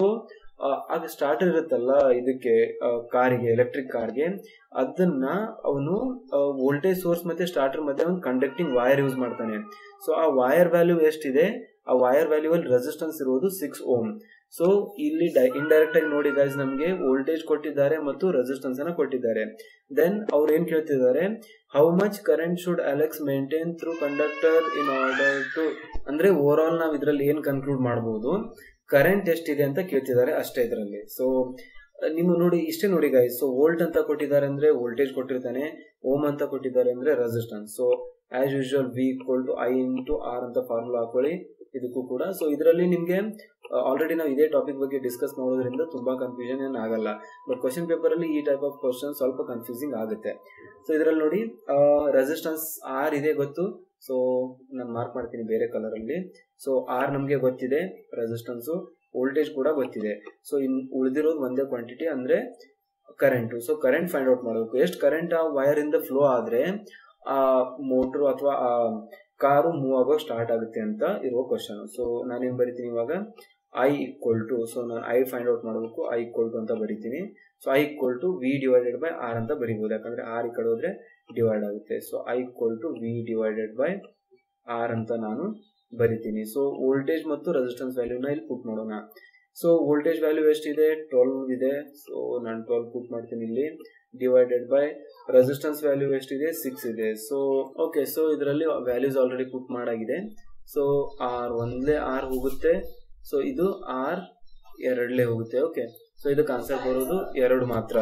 ಆಗ ಸ್ಟಾರ್ಟರ್ ಇರುತ್ತಲ್ಲ ಇದಕ್ಕೆ ಕಾರಿಗೆ ಎಲೆಕ್ಟ್ರಿಕ್ ಕಾರ್ಗೆ ಅದನ್ನ ಅವನು ವೋಲ್ಟೇಜ್ ಸೋರ್ಸ್ ಮತ್ತೆ ಸ್ಟಾರ್ಟರ್ ಮಧ್ಯೆ ಒಂದು ಕಂಡಕ್ಟಿಂಗ್ ವೈರ್ ಯೂಸ್ ಮಾಡ್ತಾನೆ ಸೊ ಆ ವೈರ್ ವ್ಯಾಲ್ಯೂ ಎಷ್ಟಿದೆ ಆ ವೈರ್ ವ್ಯಾಲ್ಯೂ ಅಲ್ಲಿ ರೆಸಿಸ್ಟೆನ್ಸ್ ಇರುವುದು ಸಿಕ್ಸ್ ಓಮ್ ಸೊ ಇಲ್ಲಿ ಇಂಡೈರೆಕ್ಟ್ ಆಗಿ ನೋಡಿ ಗೈಸ್ ನಮಗೆ ವೋಲ್ಟೇಜ್ ಕೊಟ್ಟಿದ್ದಾರೆ ಮತ್ತು ರೆಸಿಸ್ಟೆನ್ಸ್ ಅನ್ನ ಕೊಟ್ಟಿದ್ದಾರೆ ದೆನ್ ಅವ್ರು ಏನ್ ಕೇಳ್ತಿದ್ದಾರೆ how much current should Alex maintain through conductor in order to ಅಂದ್ರೆ ಓವರ್ ಆಲ್ ನಾವು ಇದರಲ್ಲಿ ಏನ್ ಕನ್ಕ್ಲೂಡ್ ಮಾಡಬಹುದು ಕರೆಂಟ್ ಎಷ್ಟಿದೆ ಅಂತ ಕೇಳ್ತಿದ್ದಾರೆ ಅಷ್ಟೇ ಇದರಲ್ಲಿ ಸೊ ನೀವು ನೋಡಿ ಇಷ್ಟೇ ನೋಡಿ ಗೈಸ್ ಸೊ ವೋಲ್ಟ್ ಅಂತ ಕೊಟ್ಟಿದ್ದಾರೆ ಅಂದ್ರೆ ವೋಲ್ಟೇಜ್ ಕೊಟ್ಟಿರ್ತಾನೆ ಓಮ್ ಅಂತ ಕೊಟ್ಟಿದ್ದಾರೆ ಅಂದ್ರೆ resistance so as usual V equal to I into R ಅಂತ ಫಾರ್ಮುಲಾ ಹಾಕೊಳ್ಳಿ ಇದಕ್ಕೂ ಕೂಡ ಸೊ ಇದರಲ್ಲಿ ನಿಮಗೆ ಆಲ್ರೆಡಿ ನಾವು ಇದೇ ಟಾಪಿಕ್ ಬಗ್ಗೆ ಡಿಸ್ಕಸ್ ಮಾಡೋದ್ರಿಂದ ತುಂಬಾ ಕನ್ಫ್ಯೂಷನ್ ಏನು ಆಗಲ್ಲ ಬಟ್ ಕ್ವಶನ್ ಪೇಪರ್ ಅಲ್ಲಿ ಈ ಟೈಪ್ ಆಫ್ ಕ್ವಶನ್ ಸ್ವಲ್ಪ ಕನ್ಫ್ಯೂಸಿಂಗ್ ಆಗುತ್ತೆ ಸೊ ಇದರಲ್ಲಿ ನೋಡಿ ರೆಸಿಸ್ಟೆನ್ಸ್ ಆರ್ ಇದೆ ಗೊತ್ತು ಸೊ ನಾನು ಮಾರ್ಕ್ ಮಾಡ್ತೀನಿ ಬೇರೆ ಕಲರ್ ಅಲ್ಲಿ ಸೊ ಆರ್ ನಮಗೆ ಗೊತ್ತಿದೆ ರೆಸಿಸ್ಟೆನ್ಸ್ ವೋಲ್ಟೇಜ್ ಕೂಡ ಗೊತ್ತಿದೆ ಸೊ ಇನ್ ಉಳಿದಿರೋದು ಒಂದೇ ಕ್ವಾಂಟಿಟಿ ಅಂದ್ರೆ current so current find out ಮಾಡಬೇಕು ಎಷ್ಟು ಕರೆಂಟ್ ಆ ವೈರ್ ಇಂದ ಫ್ಲೋ ಆದ್ರೆ ಆ ಮೋಟ್ರು ಅಥವಾ ಆ ಕಾರು ಮೂವ್ ಆಗೋ ಸ್ಟಾರ್ಟ್ ಆಗುತ್ತೆ ಅಂತ ಇರುವ ಕ್ವಶನ್ ಸೊ ನಾನೇನ್ ಬರಿತೀನಿ ಇವಾಗ ಐ ಈಕ್ವಲ್ ಟು ಸೊ ನಾನು ಐ ಫೈಂಡ್ ಔಟ್ ಮಾಡಬೇಕು ಐ ಈಕ್ವಲ್ ಟು ಅಂತ ಬರಿತೀನಿ so I equal to V divided by R ಅಂತ ಬರಿಬಹುದು ಯಾಕಂದ್ರೆ ಆರ್ ಈ ಕಡೆ ಹೋದ್ರೆ ಡಿವೈಡ್ ಆಗುತ್ತೆ so I equal to V divided by R ಅಂತ ನಾನು ಬರಿತೀನಿ ಸೊ ವೋಲ್ಟೇಜ್ ಮತ್ತು ರೆಸಿಸ್ಟೆನ್ಸ್ ವ್ಯಾಲ್ಯೂನ ಇಲ್ಲಿ ಪುಟ್ ಮಾಡೋಣ ಸೊ ವೋಲ್ಟೇಜ್ ವ್ಯಾಲ್ಯೂ ಎಷ್ಟಿದೆ ಟ್ವೆಲ್ವ್ ಇದೆ ಸೊ ನಾನು ಟ್ವೆಲ್ವ್ ಪುಟ್ ಮಾಡ್ತೀನಿ ಇಲ್ಲಿ ಡಿವೈಡೆಡ್ ಬೈ ರೆಸಿಸ್ಟೆನ್ಸ್ ವ್ಯಾಲ್ಯೂ ಎಷ್ಟಿದೆ ಸಿಕ್ಸ್ ಇದೆ ಸೊ ಓಕೆ ಸೊ ಇದರಲ್ಲಿ ವ್ಯಾಲ್ಯೂಸ್ ಆಲ್ರೆಡಿ ಪುಟ್ ಮಾಡಾಗಿದೆ ಸೊ ಆರ್ ಒಂದ್ಲೇ ಆರ್ ಹೋಗುತ್ತೆ ಸೊ ಇದು ಆರ್ ಎರಡ್ಲೇ ಹೋಗುತ್ತೆ ಓಕೆ ಸೊ ಇದಕ್ಕೆ ಆನ್ಸರ್ ಬರೋದು ಎರಡು ಮಾತ್ರ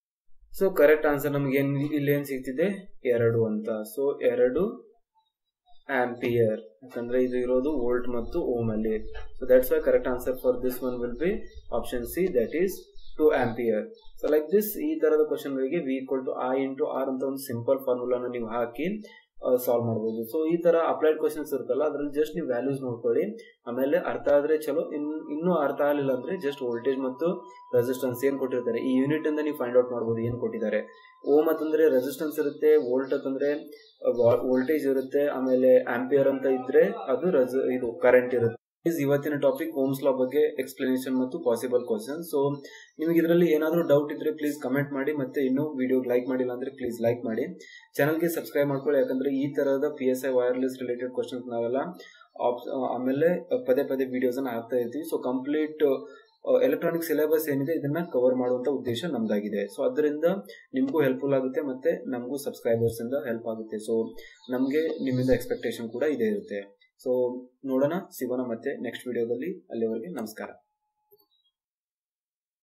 ಸೊ ಕರೆಕ್ಟ್ ಆನ್ಸರ್ ನಮ್ಗೆ ಏನ್ ಇಲ್ಲಿ ಏನ್ ಸಿಗ್ತಿದೆ ಎರಡು ಅಂತ ಸೊ ಎರಡು ಆಂಪಿಯರ್ ಯಾಕಂದ್ರೆ ಇದು ಇರೋದು ವೋಲ್ಟ್ ಮತ್ತು ಓಮ್ ಅಲ್ಲಿ so that's why correct answer for this one will be option C that is two ampere so like this ಈ ತರದ ಕ್ವಶನ್ ಗಳಿಗೆ V equal to I into R ಅಂತ ಒಂದು ಸಿಂಪಲ್ ಫಾರ್ಮುಲಾನ ನೀವು ಹಾಕಿ ಸಾಲ್ವ್ ಮಾಡಬಹುದು ಸೊ ಈ ತರ ಅಪ್ಲೈಡ್ ಕ್ವಶನ್ಸ್ ಇರುತ್ತಲ್ಲ ಅದ್ರಲ್ಲಿ ಜಸ್ಟ್ ನೀವು ವ್ಯಾಲ್ಯೂಸ್ ನೋಡ್ಕೊಳ್ಳಿ ಆಮೇಲೆ ಅರ್ಥ ಆದ್ರೆ ಚಲೋ ಇನ್ ಇನ್ನೂ ಅರ್ಥ ಆಗಲಿಲ್ಲ ಅಂದ್ರೆ ಜಸ್ಟ್ ವೋಲ್ಟೇಜ್ ಮತ್ತು ರೆಸಿಸ್ಟೆನ್ಸ್ ಏನ್ ಕೊಟ್ಟಿರ್ತಾರೆ ಈ ಯೂನಿಟ್ ಇಂದ ನೀವು ಫೈಂಡ್ ಔಟ್ ಮಾಡಬಹುದು ಏನ್ ಕೊಟ್ಟಿದ್ದಾರೆ ಓಮ್ ಅಂತಂದ್ರೆ ರೆಸಿಸ್ಟೆನ್ಸ್ ಇರುತ್ತೆ ವೋಲ್ಟ್ ಅಂತಂದ್ರೆ ವೋಲ್ಟೇಜ್ ಇರುತ್ತೆ ಆಮೇಲೆ ಆಂಪಿಯರ್ ಅಂತ ಇದ್ರೆ ಅದು ಇದು ಕರೆಂಟ್ ಇರುತ್ತೆ ಇವತ್ತಿನ ಟಾಪಿಕ್ ಓಮ್ಸ್ ಲಾ ಬಗ್ಗೆ ಎಕ್ಸ್ಪ್ಲನೇಷನ್ ಮತ್ತು ಪಾಸಿಬಲ್ ಕ್ವಶನ್ ಸೊ ನಿಮಗೆ ಇದರಲ್ಲಿ ಏನಾದರೂ ಡೌಟ್ ಇದ್ರೆ ಪ್ಲೀಸ್ ಕಮೆಂಟ್ ಮಾಡಿ ಮತ್ತೆ ಇನ್ನೂ ವಿಡಿಯೋ ಲೈಕ್ ಮಾಡಿಲ್ಲ ಅಂದ್ರೆ ಪ್ಲೀಸ್ ಲೈಕ್ ಮಾಡಿ ಚಾನಲ್ಗೆ ಸಬ್ಸ್ಕ್ರೈಬ್ ಮಾಡ್ಕೊಳ್ಳಿ ಯಾಕಂದ್ರೆ ಈ ತರದ P S I wireless related questions ನಾವೆಲ್ಲ ಆಮೇಲೆ ಪದೇ ಪದೇ ವಿಡಿಯೋಸ್ ಅನ್ನ ಹಾಕ್ತಾ ಇರ್ತೀವಿ ಸೊ ಕಂಪ್ಲೀಟ್ ಎಲೆಕ್ಟ್ರಾನಿಕ್ ಸಿಲೆಬಸ್ ಏನಿದೆ ಇದನ್ನ ಕವರ್ ಮಾಡುವಂತ ಉದ್ದೇಶ ನಮ್ದಾಗಿದೆ ಸೊ ಅದರಿಂದ ನಿಮಗೂ ಹೆಲ್ಪ್ಫುಲ್ ಆಗುತ್ತೆ ಮತ್ತೆ ನಮಗೂ ಸಬ್ಸ್ಕ್ರೈಬರ್ಸ್ ಇಂದ ಹೆಲ್ಪ್ ಆಗುತ್ತೆ ಸೊ ನಮಗೆ ನಿಮ್ಮಿಂದ ಎಕ್ಸ್ಪೆಕ್ಟೇಷನ್ ಕೂಡ ಇದೇ ಇರುತ್ತೆ ಸೊ ನೋಡೋಣ ಸಿಗೋಣ ಮತ್ತೆ ನೆಕ್ಸ್ಟ್ ವಿಡಿಯೋದಲ್ಲಿ ಅಲ್ಲಿವರೆಗೆ ನಮಸ್ಕಾರ